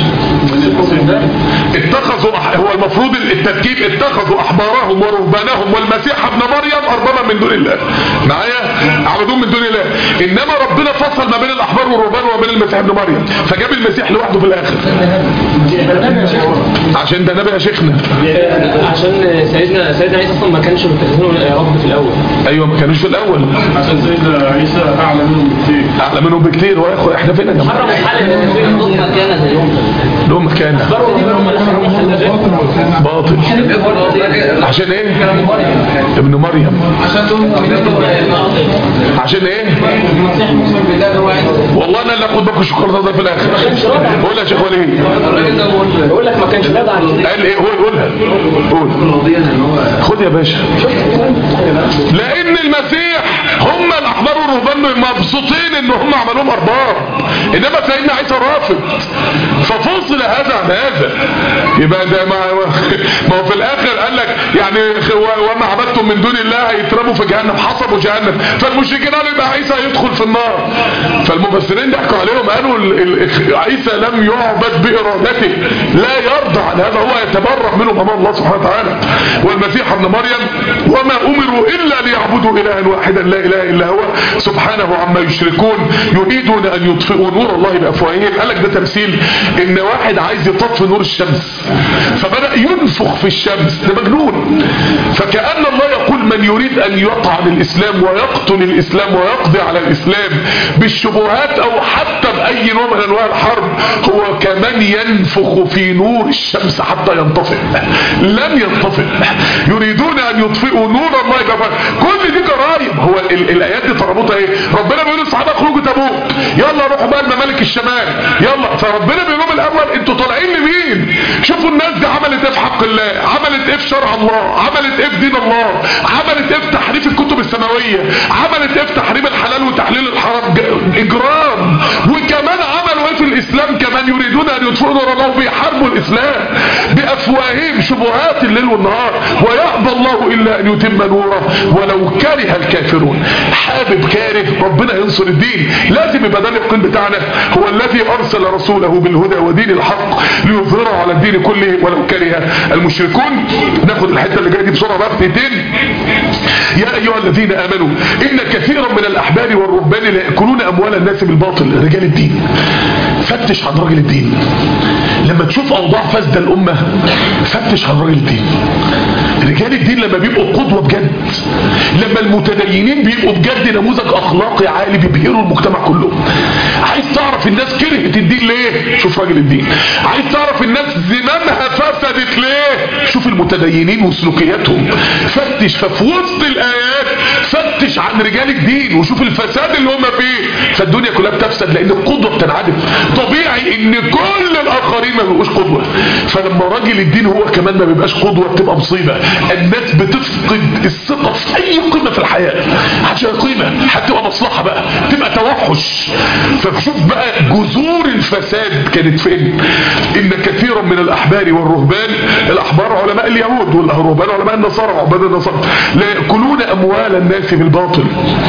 اتخذوا أح... هو المفروض التركيب اتخذوا احبارهم ورهبانهم والمسيح ابن مريم اربابا من دون الله معايا عبدون من دون الله انما ربنا فصل ما بين الاحبار والرهبان وما بين المسيح ابن مريم فجاب المسيح لوحده في الاخر عشان ده نبي يا شيخنا عشان سيدنا سيدنا عيسى اصلا ما كانش متخذينه يا رب في الاول ايوه ما كانوش في الاول عشان سيدنا عيسى اعلى منهم بكتير اعلى منهم بكتير واخو احنا فين يا جماعه حرم الحل هم كان زيهم لهم مكانه برضه دي هم اللي حرموا الحل باطل عشان ايه ابن مريم عشان تقول عشان ايه المسيح مؤمن بالله اللي هو عايز والله انا اللي اخد باكل الشوكولاته ده في الاخر قول يا شيخ وليد الراجل ده بقول بقول لك ما كانش راضي عن قال ايه قول قولها قول قضيه ان هو خد يا باشا لان المسيح هم الاحبار والرهبان مبسوطين ان هم عملوهم ارباب انما سيدنا عيسى رافض ففصل هذا عن هذا يبقى ده ما ما هو في الاخر قال لك يعني و- وما عبدتم من دون الله هيترموا في جهنم حصبوا جهنم فالمشركين قالوا يبقى عيسى هيدخل في النار فالمفسرين ضحكوا عليهم قالوا ال- ال- عيسى لم يعبد بارادته لا يرضى عن هذا هو يتبرأ منهم امام الله سبحانه وتعالى والمسيح ابن مريم وما امروا الا ليعبدوا الها واحدا لا اله الا هو سبحانه عما يشركون يريدون ان يطفئوا نور الله بافواههم قال لك ده تمثيل ان واحد عايز يطفي نور الشمس فبدا ينفخ في الشمس ده مجنون فكأن الله يقول من يريد ان يطعن الاسلام ويقتل الاسلام ويقضي على الاسلام بالشبهات او حتى باي نوع من انواع الحرب هو كمان ينفخ في نور الشمس حتى ينطفئ لن ينطفئ يريدون ان يطفئوا نور الله بأفواههم. كل دي جرائم هو ال الايات دي تربطها ايه ربنا بيقول للصحابه اخرجوا تبوك يلا روحوا بقى لممالك الشمال يلا فربنا بيقول لهم الاول انتوا طالعين لمين شوفوا الناس دي عملت ايه في حق الله عملت ايه في شرع الله عملت ايه في دين الله عملت ايه في تحريف الكتب السماويه عملت ايه في تحريم الحلال وتحليل الحرام ج- اجرام وكمان عملوا ايه في الاسلام كمان يريدون ان يطفئوا نور الله بيحاربوا الاسلام بافواههم شبهات الليل والنهار ويأبى الله الا ان يتم نوره ولو كره الكافرون حابب كاره ربنا ينصر الدين لازم يبقى ده اليقين بتاعنا هو الذي ارسل رسوله بالهدى ودين الحق ليظهره على الدين كله ولو كره المشركون ناخد الحته اللي جايه دي بسرعه بقى في دقيقتين يا ايها الذين امنوا ان كثيرا من الاحبار والرهبان لا ياكلون اموال الناس بالباطل رجال الدين فتش عن راجل الدين لما تشوف اوضاع فاسده الامه فتش عن راجل الدين رجال الدين لما بيبقوا قدوه بجد لما المتدينين بيبقوا بجد نموذج اخلاقي عالي بيبهروا المجتمع كله عايز تعرف الناس كرهت الدين ليه شوف راجل الدين عايز تعرف الناس زمامها فسدت ليه شوف المتدينين وسلوكياتهم فتش ففي وسط الايات فتش عن رجال الدين وشوف الفساد اللي هم فيه فالدنيا كلها بتفسد لان القدوه بتنعدم طبيعي ان كل الاخرين ما بيبقوش قدوه فلما راجل الدين هو كمان ما بيبقاش قدوه بتبقى مصيبه الناس بتفقد الثقه في اي قيمه في الحياه محدش له قيمه هتبقى مصلحه بقى تبقى توحش فشوف بقى جذور الفساد كانت فين ان كثيرا من الاحبار والرهبان الاحبار علماء اليهود والرهبان علماء النصارى وعباد النصارى لا ياكلون اموال الناس بالباطل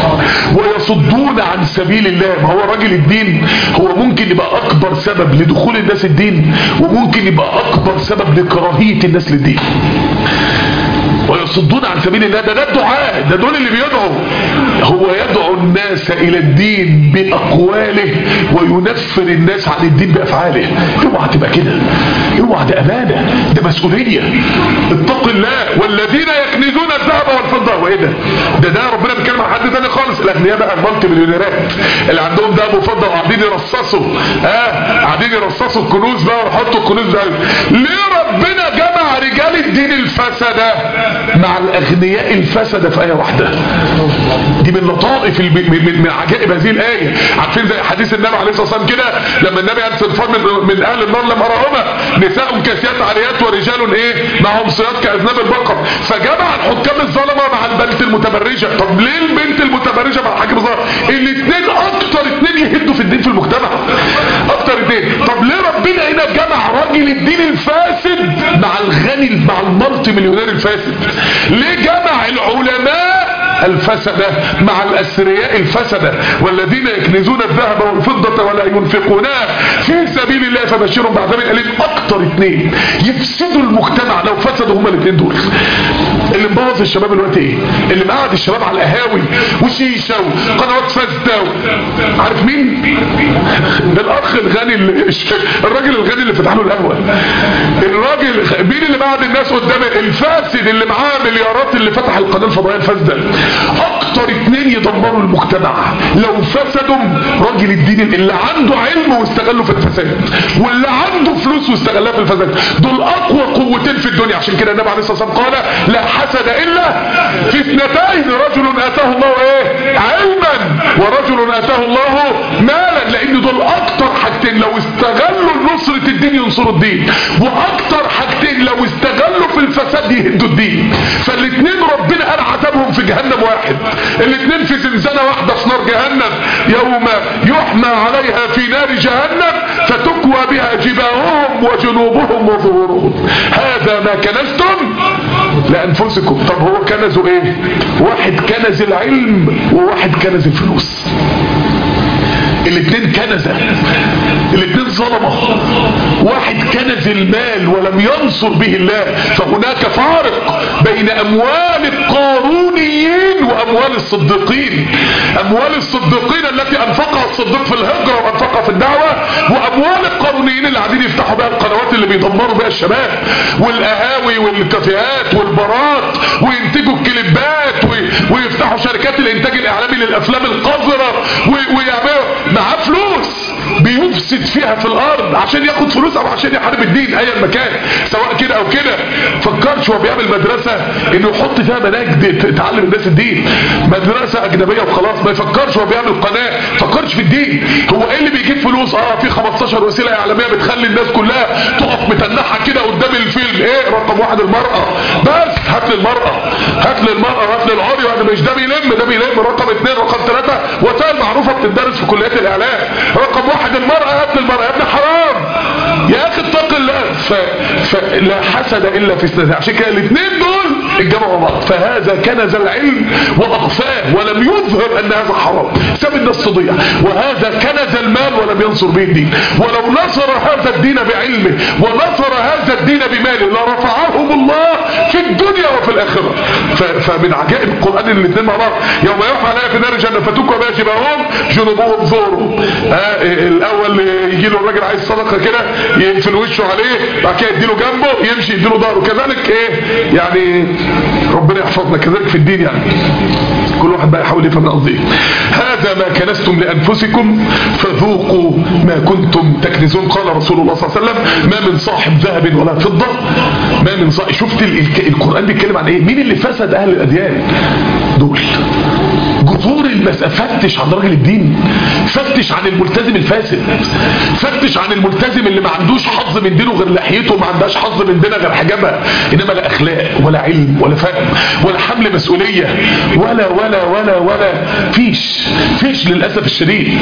ويصدون عن سبيل الله ما هو راجل الدين هو ممكن يبقى اكبر سبب لدخول الناس الدين وممكن يبقى اكبر سبب لكراهيه الناس للدين ويصدون عن سبيل الله ده ده الدعاء ده دول اللي بيدعوا هو يدعو الناس الى الدين باقواله وينفر الناس عن الدين بافعاله اوعى تبقى كده اوعى ده امانه ده مسؤوليه اتق الله والذين يكنزون الذهب والفضه وايه ده ده ده ربنا بيتكلم عن حد تاني خالص الاغنياء بقى المالتي مليونيرات اللي عندهم ذهب وفضه وقاعدين يرصصوا اه قاعدين يرصصوا الكنوز بقى ويحطوا الكنوز ده ليه ربنا جمع رجال الدين الفسده مع الاغنياء الفسده في ايه واحده دي من لطائف الب... من, من, من عجائب هذه الايه عارفين زي حديث النبي عليه الصلاه والسلام كده لما النبي قال صنفان من, من اهل النار لم اراهما نساء كاسيات عاريات ورجال ايه معهم صياد كاذناب البقر فجمع الحكام الظلمه مع البنت المتبرجه طب ليه البنت المتبرجه مع الحاكم الظلمه الاثنين اكتر اثنين يهدوا في الدين في المجتمع اكتر اثنين طب ليه ربنا هنا جمع راجل الدين الفاسد مع الغني مع المالتي مليونير الفاسد ليه جمع العلماء الفسدة مع الأسرياء الفسدة والذين يكنزون الذهب والفضة ولا ينفقونها في سبيل الله فبشرهم بعذاب أليم أكتر اتنين يفسدوا المجتمع لو فسدوا هما الاتنين دول اللي مبوظ الشباب الوقت ايه اللي مقعد الشباب على القهاوي وشيشة وقنوات فاسدة و... عارف مين ده الاخ الغني اللي... الراجل الغني اللي فتح له القهوة الراجل مين اللي بعد الناس قدام الفاسد اللي معاه مليارات اللي فتح القناة الفضائية الفاسدة اكتر اتنين يدمروا المجتمع لو فسدوا راجل الدين اللي عنده علم واستغله في الفساد واللي عنده فلوس واستغلها في الفساد دول اقوى قوتين في الدنيا عشان كده النبي عليه الصلاه والسلام قال لا حسد الا في اثنتين رجل اتاه الله ايه علما ورجل اتاه الله مالا لان دول اكتر حاجتين لو استغلوا نصرة الدين ينصروا الدين واكتر حاجتين لو استغلوا في الفساد يهدوا الدين فالاثنين ربنا قال عذابهم في جهنم واحد الاثنين في زنزانة واحدة في نار جهنم يوم يحمى عليها في نار جهنم فتكوى بها جباههم وجنوبهم وظهورهم هذا ما كنزتم لانفسكم طب هو كنزوا ايه واحد كنز العلم وواحد كنز الفلوس الاثنين كنزة الاثنين ظلمة واحد كنز المال ولم ينصر به الله فهناك فارق بين اموال القارونيين واموال الصديقين اموال الصديقين التي انفقها الصديق في الهجرة وانفقها في الدعوة واموال القارونيين اللي قاعدين يفتحوا بقى القنوات اللي بيدمروا بقى الشباب والقهاوي والكافيهات والبارات وينتجوا الكليبات و- ويفتحوا شركات الانتاج الاعلامي للافلام القذرة و- ويعملوا معاه فلوس بيفسد فيها في الارض عشان ياخد فلوس او عشان يحارب الدين ايا مكان سواء كده او كده فكرش هو بيعمل مدرسة انه يحط فيها مناهج ت- تعلم الناس الدين مدرسة اجنبية وخلاص ما يفكرش هو بيعمل قناة فكرش في الدين هو ايه اللي بيجيب فلوس اه في 15 وسيلة اعلامية بتخلي الناس كلها تقف متنحة كده قدام الفيلم ايه رقم واحد المرأة بس هات لي المرأة هات لي المرأة هات لي العري وانا مش ده بيلم ده بيلم رقم اثنين رقم ثلاثة وسائل معروفة بتدرس في كليات الاعلام رقم واحد المرأة هات لي المرأة يا ابن حرام يا اخي اتق الله ف... فلا حسد الا في استثناء عشان كده الاثنين دول اتجمعوا مع بعض فهذا كنز العلم واخفاه ولم يظهر ان هذا حرام ساب الناس تضيع وهذا كنز المال ولم ينصر به الدين ولو نصر هذا الدين بعلمه ونصر هذا الدين بماله لرفعهم الله في الدنيا وفي الاخره ف... فمن عجائب القران ان الاثنين مع بعض يوم يحمى عليها في نار جهنم فتكوى بها جباههم جنوبهم ظهرهم ها الاول يجي له الراجل عايز صدقه كده يقفل وشه عليه بعد كده يديله جنبه يمشي يديله ظهره كذلك ايه يعني ربنا يحفظنا كذلك في الدين يعني كل واحد بقى يحاول يفهم قصدي هذا ما كنستم لانفسكم فذوقوا ما كنتم تكنزون قال رسول الله صلى الله عليه وسلم ما من صاحب ذهب ولا فضه ما من صاحب شفت ال- ال- القران بيتكلم عن ايه مين اللي فسد اهل الاديان دول جذور المسألة فتش عن راجل الدين فتش عن الملتزم الفاسد فتش عن الملتزم اللي ما عندوش حظ من دينه غير لحيته وما عندهاش حظ من دينها غير حجابها انما لا اخلاق ولا علم ولا فهم ولا حمل مسؤولية ولا ولا ولا ولا فيش فيش للأسف الشديد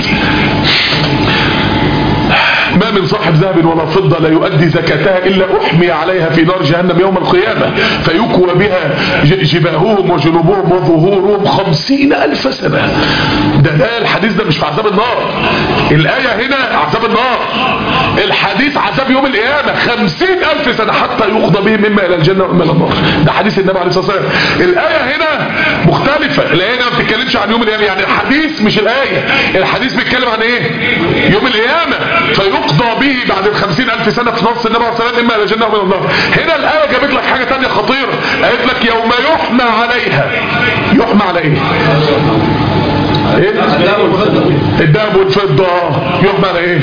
ما من صاحب ذهب ولا فضة لا يؤدي زكاتها إلا أحمي عليها في نار جهنم يوم القيامة فيكوى بها ج- جباههم وجنوبهم وظهورهم خمسين ألف سنة ده ده الحديث ده مش في عذاب النار الآية هنا عذاب النار الحديث عذاب يوم القيامة خمسين ألف سنة حتى يقضى بهم مما إلى الجنة وإما إلى النار ده حديث النبي عليه الصلاة والسلام الآية هنا مختلفة الآية هنا ما بتتكلمش عن يوم القيامة يعني الحديث مش الآية الحديث بيتكلم عن إيه يوم القيامة فيقضى به بعد الخمسين ألف سنة في نص النبي عليه الصلاة والسلام إما إلى الجنة وإلى النار هنا الآية جابت لك حاجة تانية خطيرة قالت لك يوم يحمى عليها يحمى على إيه ايه الذهب والفضة يحمى على ايه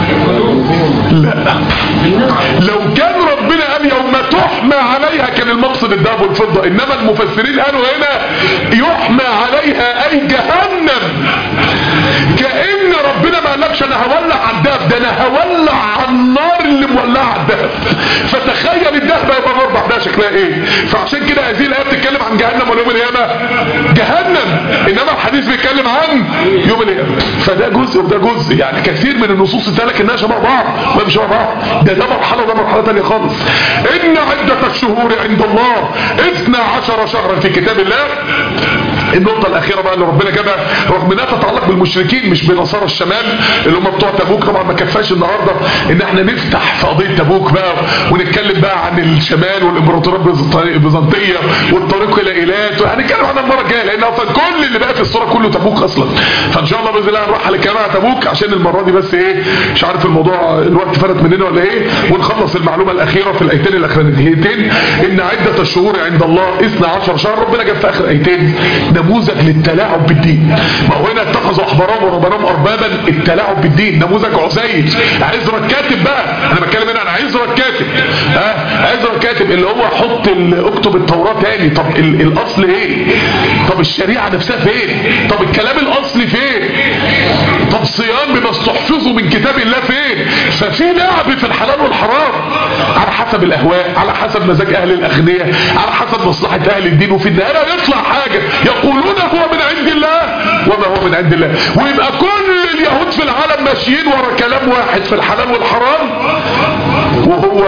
لا لو كان ربنا قال يوم تحمى عليها كان المقصد الذهب والفضة انما المفسرين قالوا هنا يحمى عليها اي جهنم كأن ربنا ما قالكش انا هولع على الدهب ده انا هولع على النار اللي مولعه على الدهب فتخيل الدهب هيبقى نار بعدها شكلها ايه فعشان كده هذه الايه بتتكلم عن جهنم ولا يوم القيامه جهنم انما الحديث بيتكلم عن يوم القيامه فده جزء وده جزء يعني كثير من النصوص تتقال انها شبه بعض وهي مش شبه بعض ده ده مرحله وده مرحله ثانيه خالص ان عده الشهور عند الله 12 شهرا في كتاب الله النقطة الأخيرة بقى اللي ربنا جابها رغم انها تتعلق بالمشركين مش بنصارى الشمال اللي هم بتوع تبوك طبعا ما كفاش النهاردة ان احنا نفتح في قضية تبوك بقى ونتكلم بقى عن الشمال والامبراطورية البيزنطية والطريق الى ايلات وهنتكلم عنها المرة الجاية لان اصلا كل اللي بقى في الصورة كله تبوك اصلا فان شاء الله باذن الله نروح على كلام تبوك عشان المرة دي بس ايه مش عارف الموضوع الوقت فلت مننا ولا ايه ونخلص المعلومة الاخيرة في الايتين الاخرانيتين ان عدة الشهور عند الله 12 شهر ربنا جاب في اخر ايتين نموذج للتلاعب بالدين ما هو هنا اتخذوا احبارهم ورهبانهم اربابا التلاعب بالدين نموذج عزيز عزرا الكاتب بقى انا بتكلم هنا عن عزرا الكاتب ها عزرا الكاتب اللي هو حط ال- اكتب التوراة تاني طب ال- الاصل ايه طب الشريعة نفسها فين طب الكلام الاصلي فين طب صيام بما استحفظوا من كتاب الله فين ففي لعب في الحلال والحرام على حسب الاهواء على حسب مزاج اهل الاغنياء على حسب مصلحة اهل الدين وفي النهاية يطلع حاجة يقولون هو من عند الله وما هو من عند الله ويبقى كل اليهود في العالم ماشيين ورا كلام واحد في الحلال والحرام وهو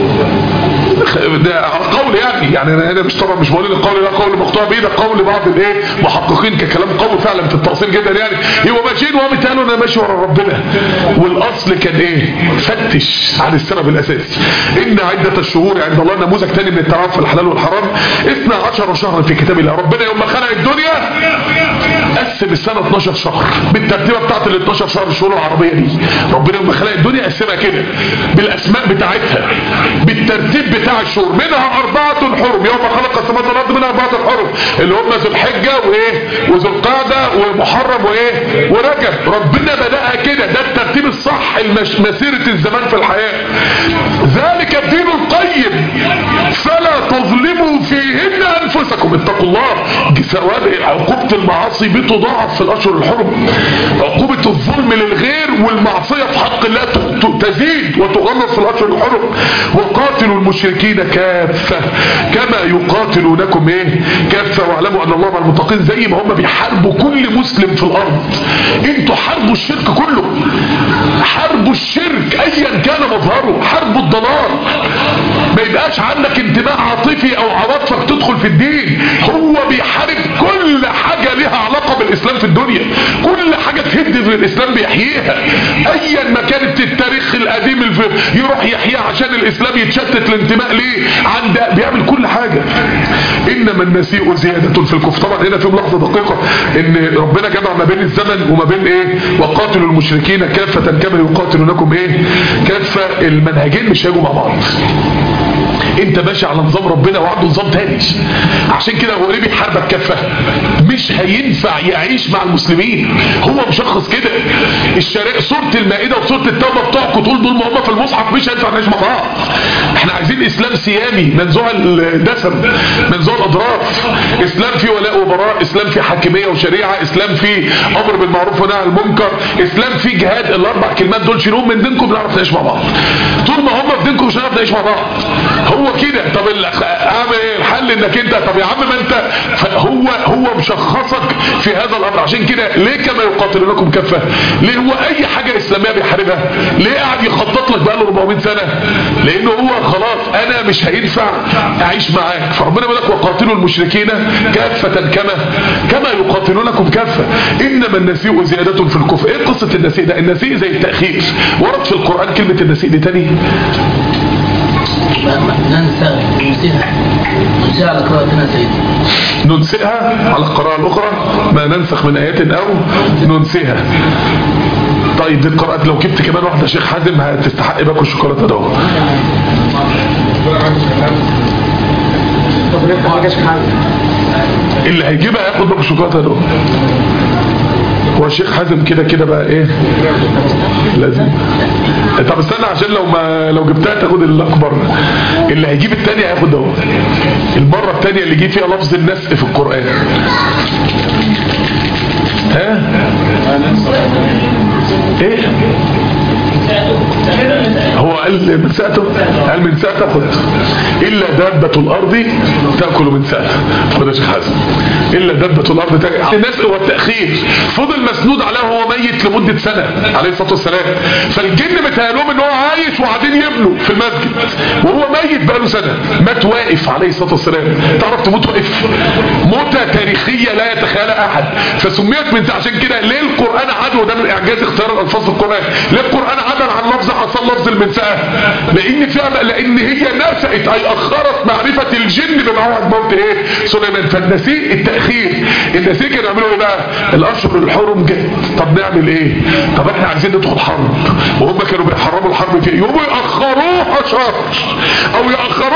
ده قول يعني يعني انا هنا مش طبعا مش بقول ان القول ده قول مقطوع بيه ده قول بعض الايه محققين ككلام قوي فعلا في التفصيل جدا يعني هو ماشيين وهو متقالوا انا ماشي ورا ربنا والاصل كان ايه فتش عن السبب الاساسي ان عده الشهور عند الله نموذج تاني من التعامل في الحلال والحرام 12 شهرا في كتاب الله ربنا يوم ما خلق الدنيا قسم السنه 12 شهر بالترتيبه بتاعت ال 12 شهر الشهور العربيه دي ربنا يوم ما خلق الدنيا قسمها كده بالاسماء بتاعتها بالترتيب بتاع الشهور منها اربعه حرم يوم ما خلق السماوات والارض منها اربعه حرم اللي هم ذو الحجه وايه وذو القعده ومحرم وايه ورجب ربنا بداها كده ده الترتيب الصح المش... مسيره الزمان في الحياه ذلك الدين القيم فلا تظلموا فيهن انفسكم اتقوا الله ثواب عقوبه المعاصي بتضاعف في الاشهر الحرم عقوبه الظلم للغير والمعصيه في حق الله ت- ت- تزيد وتغلظ في الاشهر الحرم وقاتلوا المشركين كافه كما يقاتلونكم ايه كافه واعلموا ان الله مع المتقين زي ما هم بيحاربوا كل مسلم في الارض انتوا حاربوا الشرك كله حاربوا الشرك ايا كان مظهره حاربوا الضلال ما يبقاش عندك انتماء عاطفي او عواطفك تدخل في الدين هو بيحارب كل حاجة لها علاقة بالاسلام في الدنيا كل حاجة تهد في الاسلام بيحييها ايا ما كانت التاريخ القديم الف... يروح يحييها عشان الاسلام يتشتت الانتماء ليه عند بيعمل كل حاجة انما النسيء زيادة في الكفر طبعا هنا في ملاحظة دقيقة ان ربنا جمع ما بين الزمن وما بين ايه وقاتلوا المشركين كافة كما يقاتلونكم ايه كافة المنهجين مش هيجوا مع بعض انت ماشي على نظام ربنا وعنده نظام تاني عشان كده هو ليه بيحاربك كفه مش هينفع يعيش مع المسلمين هو مشخص كده الشريعة سورة المائدة وسورة التوبة بتوعكم طول دول ما هم في المصحف مش هينفع نعيش مع بعض احنا عايزين اسلام سيامي منزوع الدسم منزوع الاضراف اسلام فيه ولاء وبراء اسلام فيه حاكمية وشريعة اسلام فيه امر بالمعروف ونهي عن المنكر اسلام فيه جهاد الاربع كلمات دول شيلوهم من دينكم نعرف نعيش مع بعض طول ما هم في دينكم مش هنعرف نعيش مع بعض هو كده طب ال- اعمل ايه الحل انك انت طب يا عم ما انت هو هو مشخصك في هذا الامر عشان كده ليه كما يقاتلونكم كفه ليه هو اي حاجه اسلاميه بيحاربها ليه قاعد يخطط لك بقاله 400 سنه لانه هو خلاص انا مش هينفع اعيش معاك فربنا بيقول لك وقاتلوا المشركين كافه كما كما يقاتلونكم كافه انما النسيء زياده في الكفر ايه قصه النسيء ده النسيء زي التاخير ورد في القران كلمه النسيء دي تاني ننسى ننسيها ننسيها على قراءتنا سيدي ننسئها على القراءة الأخرى ما ننسخ من آيات أو ننسيها طيب دي القراءات لو جبت كمان واحدة شيخ حازم هتستحق باكل الشوكولاتة ده طب نفتح ما جاش حاجه اللي هيجيبها هياخد باكل الشوكولاتة ده هو الشيخ حازم كده كده بقى ايه لازم طب استنى عشان لو ما لو جبتها تاخد الاكبر اللي هيجيب التانية هياخد ده المرة التانية اللي جه فيها لفظ النسق في القرآن ها ايه هو قال من ساعته قال من ساعته خد الا دابة الارض تاكل من ساعته خد يا شيخ حازم الا دابة الارض تاكل الناس هو التاخير فضل مسنود عليه وهو ميت لمده سنه عليه الصلاه والسلام فالجن متهيألهم ان هو عايش وقاعدين يبنوا في المسجد وهو ميت بقاله سنه مات واقف عليه الصلاه والسلام تعرف تموت واقف موتة تاريخية لا يتخيلها احد فسميت من عشان كده ليه القرآن عدو ده من اعجاز اختيار الالفاظ في القرآن ليه القرآن عدل عن لفظ حصل لفظ المنسأة لان فعلا لان هي نسأت اي اخرت معرفة الجن بموعد موت ايه سليمان فالنسيء التأخير النسيء كانوا يعملوا ايه بقى الاشهر الحرم جت طب نعمل ايه طب احنا عايزين ندخل حرب وهم كانوا بيحرموا الحرب في يوم يأخروها شهر او يأخروها كذا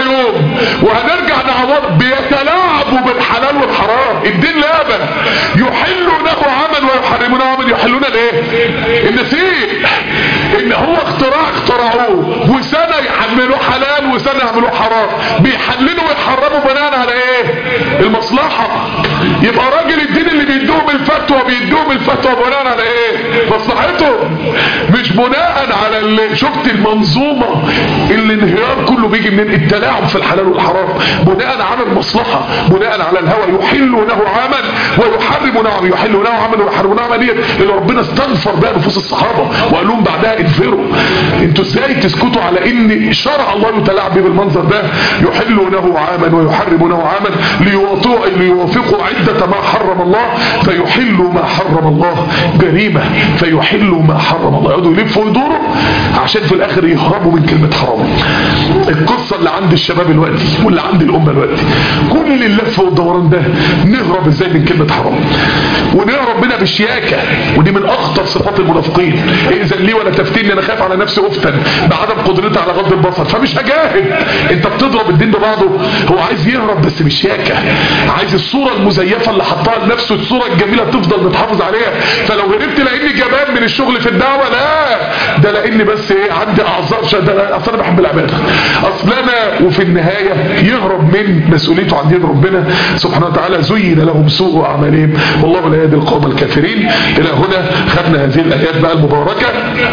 يوم وهنرجع نعوض بيتلاعبوا بالحلال والحرام الدين لعبة يحلونه عمل ويحرمونه عمل يحلون الايه النسيء ان هو اختراع اخترعوه وسنة يحملوه حلال وسنة يعملوه حرام بيحللوا ويحرموا بناء على ايه المصلحة يبقى راجل الدين اللي بيدوهم الفتوى بيدوهم الفتوى بناء على ايه مصلحتهم مش بناء على اللي شفت المنظومة اللي انهيار كله بيجي من التلاعب في الحلال والحرام بناء على المصلحة بناء على الهوى يحل له عمل ويحرم نعم يحل له عمل ويحرم نعم ديت اللي ربنا استنفر بها نفوس الصحابة وقال لهم بعدها انفروا انتوا ازاي تسكتوا على ان شرع الله يتلاعب بيه بالمنظر ده يحل له عاما ويحرم له عاما ليوافقوا ليوافقوا عدة ما حرم الله فيحلوا ما حرم الله جريمة فيحلوا ما حرم الله يقعدوا يلفوا ويدوروا عشان في الاخر يهربوا من كلمة حرام القصة اللي عند الشباب الوقتي واللي عند الامة الوقتي كل اللف والدوران ده نهرب ازاي من كلمة حرام ونهرب منها بالشياكة ودي من اخطر صفات المنافقين اذا لي ولا تفتني انا خايف على نفسي افتن بعدم قدرتي على غض البصر فمش هجاهد انت بتضرب الدين ببعضه هو عايز يهرب بس بالشياكة عايز الصورة المزيفة اللي حطها لنفسه الصورة الجميلة تفضل متحافظ عليها فلو هربت لاني جبان من الشغل في الدعوة لا ده لاني بس ايه عندي اعذار شا- ده اصل انا بحب العبادة اصل انا وفي النهاية يهرب من مسؤوليته عن دين ربنا سبحانه وتعالى زين لهم سوء اعمالهم والله لا يهدي القوم الكافرين الى هنا خدنا هذه الايات بقى المباركة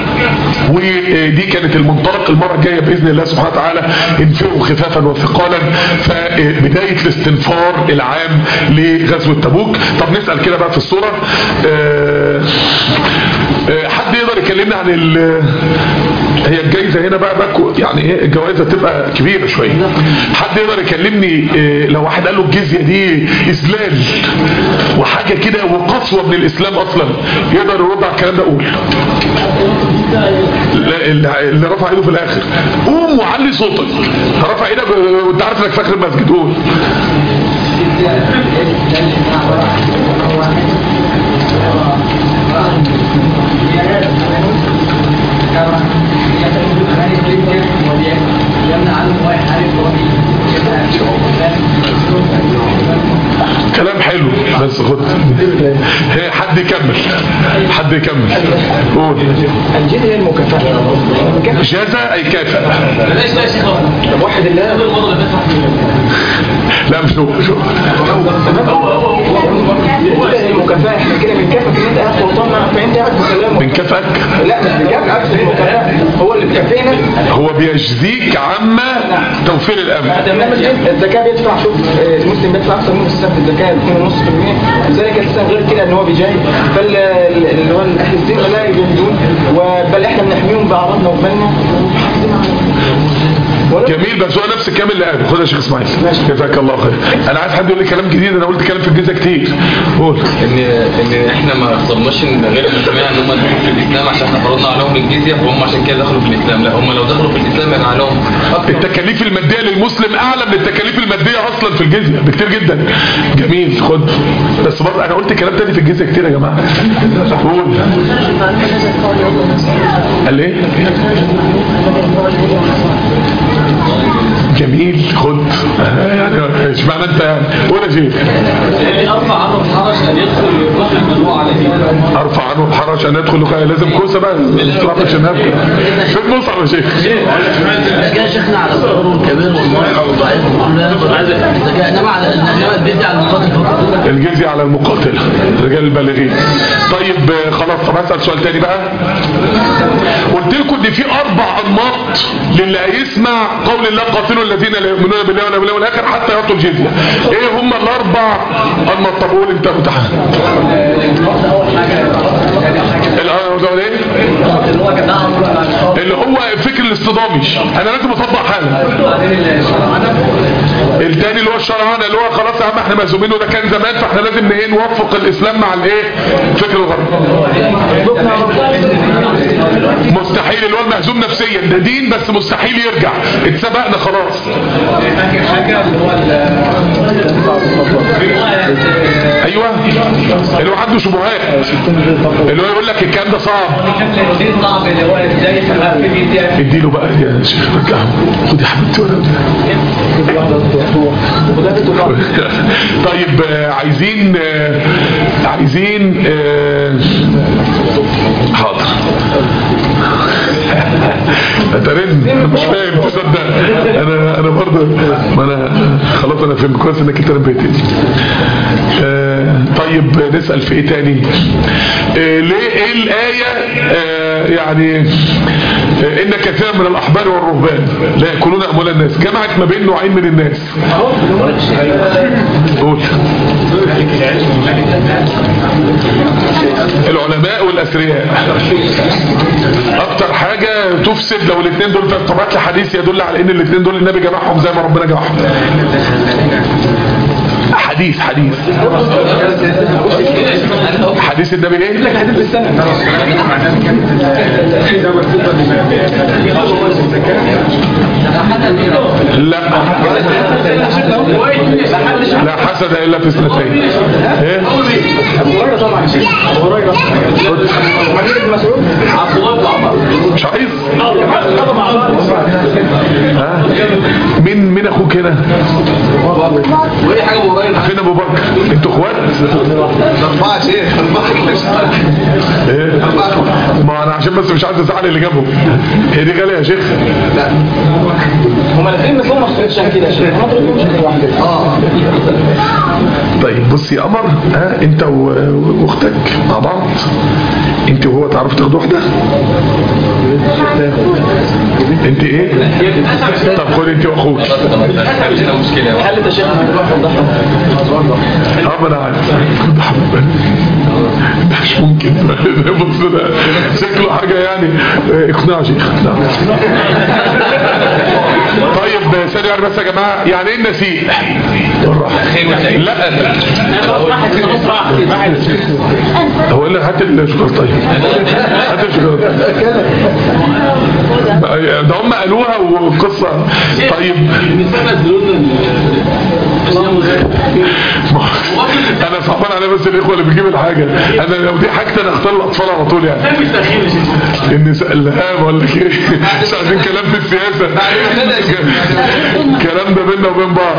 ودي كانت المنطلق المرة الجاية بإذن الله سبحانه وتعالى انفروا خفافا وثقالا فبداية الاستنفار العام لغزوة تبوك طب نسأل كده بقى في الصورة آه، آه، حد يقدر يكلمنا عن ال هي الجايزة هنا بقى باكو يعني ايه الجوائزة تبقى كبيرة شوية حد يقدر يكلمني آه، لو واحد قال له الجزية دي إذلال وحاجة كده وقسوة من الإسلام أصلا يقدر يرد على الكلام ده قول لا، اللي اللي رفع ايده في الاخر قوم وعلي صوتك رفع ايدك وانت عارف انك فاكر المسجد قول كلام حلو بس خد هي حد يكمل حد يكمل قول الجزء هي المكافأة جزاء اي كافئ بلاش بقى يا شيخ طب واحد الله هذا الموضوع اللي بيطلع فيه لا مش هو مش هو الجزء هي المكافأة احنا كده بنكافئك ان انت قاعد وطننا فانت قاعد بسلام بنكافئك لا مش بنكافئك في المكافأة هو اللي بيكافئنا هو بيجزيك عما توفير الامن انما الجزء الزكاة بيدفع شوف آه، المسلم بيدفع اكثر من السنة في الزكاة 2.5% لذلك الانسان غير كده ان هو بيجاهد فاللي هو اهل الذمة لا يجاهدون وبل احنا بنحميهم باعراضنا وبالنا ولو- جميل بس هو نفس الكلام اللي قاله خد يا شيخ اسماعيل جزاك الله خير انا عايز حد يقول لي كلام جديد انا قلت كلام في الجيزه كتير قول ان ان احنا ما اخترناش ان غير المسلمين ان هم يدخلوا في الاسلام عشان احنا فرضنا عليهم الجزيه فهم عشان كده دخلوا في الاسلام لا هم لو دخلوا في الاسلام يبقى عليهم اكتر التكاليف الماديه للمسلم اعلى من التكاليف الماديه اصلا في الجزيه بكتير جدا جميل خد بس برضه انا قلت كلام تاني في الجزيه كتير يا جماعه قول قال ايه جميل خد آه، يعني اشمعنى انت يعني قول يا شيخ يعني ارفع عنه الحرج ان يدخل يروح المجموعه عليه ارفع عنه الحرج ان يدخل لقاء لازم كوسه بقى ما عشان ابكي في المصعب يا شيخ بس كده شيخنا على الضرر الكبير والمرأة والضعيف وكلها الذكاء انما على انما البيت على المقاتل فقط الجزية على المقاتلة رجال البالغين طيب آه، خلاص طب هسأل سؤال تاني بقى قلت لكم ان في اربع انماط للي هيسمع قول الله قاتلوا الذين لا يؤمنون بالله ولا باليوم الاخر حتى يعطوا الجزية ايه هم الاربع انماط طب قول انت متحدث الأول ايه اللي هو فكر الاصطدامي انا لازم اطبق حاله التاني اللي هو الشرعانة اللي هو خلاص يا عم احنا مهزومين وده كان زمان فاحنا لازم ايه نوفق الاسلام مع الايه فكر الغرب مستحيل اللي هو المهزوم نفسيا ده دين بس مستحيل يرجع اتسبقنا خلاص ايوه اللي هو عنده شبهات اللي هو يقول لك الكلام ده صعب صعب اللي هو ازاي في اديله بقى يا شيخ رجعه خد يا حبيبتي ولا وده بتبقى طيب آه، عايزين آه، عايزين آه، حاضر اترن أنا مش فاهم تصدق انا انا برضه ما انا خلاص انا فهمت كويس انك انت نبهتني آه، طيب نسال في ايه تاني آه، ليه ايه الايه آه، يعني آه، ان كثيرا من الاحبار والرهبان لا ياكلون اموال الناس جمعت ما بين نوعين من الناس قول العلماء والاثرياء اكتر حاجة تفسد لو الاثنين دول طبعات الحديث يدل على ان الاثنين دول النبي جمعهم زي ما ربنا جمعهم حديث حديث حديث النبي ايه حديث السنة لا لا حسد الا في اثنتين ايه أبو هريرة طبعا أبو هريرة حديث ابن مسعود مش عايز ها مين مين اخوك هنا وايه حاجه ابو هريره فين ابو بكر انتوا اخوات اربعه شيخ اربعه ايه ما انا عشان بس مش عايز ازعل اللي جابه هي دي غاليه يا شيخ هما الاثنين مثلهم ما اختلفش عن كده يا شيخ هما دول مش واحد اه طيب بص يا قمر ها انت و- واختك مع بعض انت وهو تعرفوا تاخدوا واحده انت ايه طب خد انت واخوك عندنا مشكله حلت يا شيخ نروح نوضحها اه ما انا عارف ده حبيبي. ده مش ممكن بص ده شكله حاجه يعني اه، اقناع شيخ اقناع طيب ثانيه واحدة بس يا جماعه يعني ايه النسيء بالراحه لا هو قال لي هات الشوكولاته طيب هات الشوكولاته ده هم قالوها والقصه طيب انا صعبان عليا بس الاخوه اللي بيجيب الحاجه انا لو دي حاجتي انا اختار الاطفال على طول يعني النساء لا بقول لك ايه مش عايزين كلام في السياسه الكلام ده بيننا وبين بعض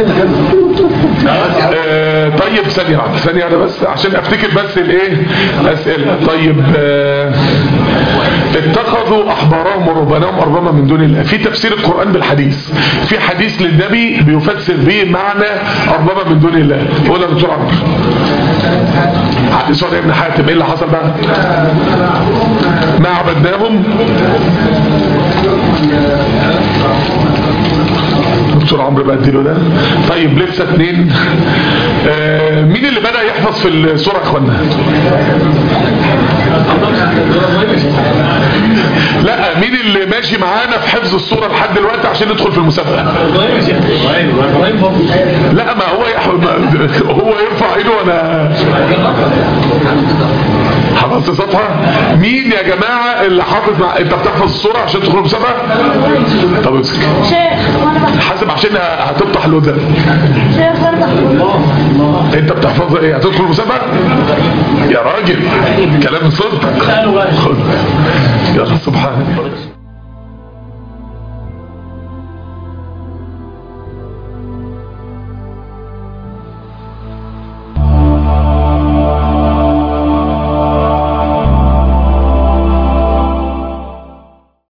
آه، طيب ثانيه واحده ثانيه واحده بس عشان افتكر بس الايه اسئله طيب آه، اتخذوا احبارهم ورهبانهم اربابا من دون الله في تفسير القران بالحديث في حديث للنبي بيفسر به معنى اربابا من دون الله قول يا دكتور عمرو حديث ورقه ابن حاتم ايه اللي حصل بقى ما عبدناهم دكتور عمرو بقى اديله ده طيب لسه اتنين آه مين اللي بدأ يحفظ في السورة يا اخوانا لا مين اللي ماشي معانا في حفظ السورة لحد دلوقتي عشان ندخل في المسابقة لا ما هو يح... ما هو يرفع ايده وانا حفظت صفحة مين يا جماعة اللي حافظ مع انت بتحفظ السورة عشان تدخل المسابقة طب امسك شيخ وانا بحفظ حاسب عشان هتفتح الودان شيخ وانا بحفظ انت بتحفظ ايه هتدخل المسابقة يا راجل كلام صدق خد يلا سبحانك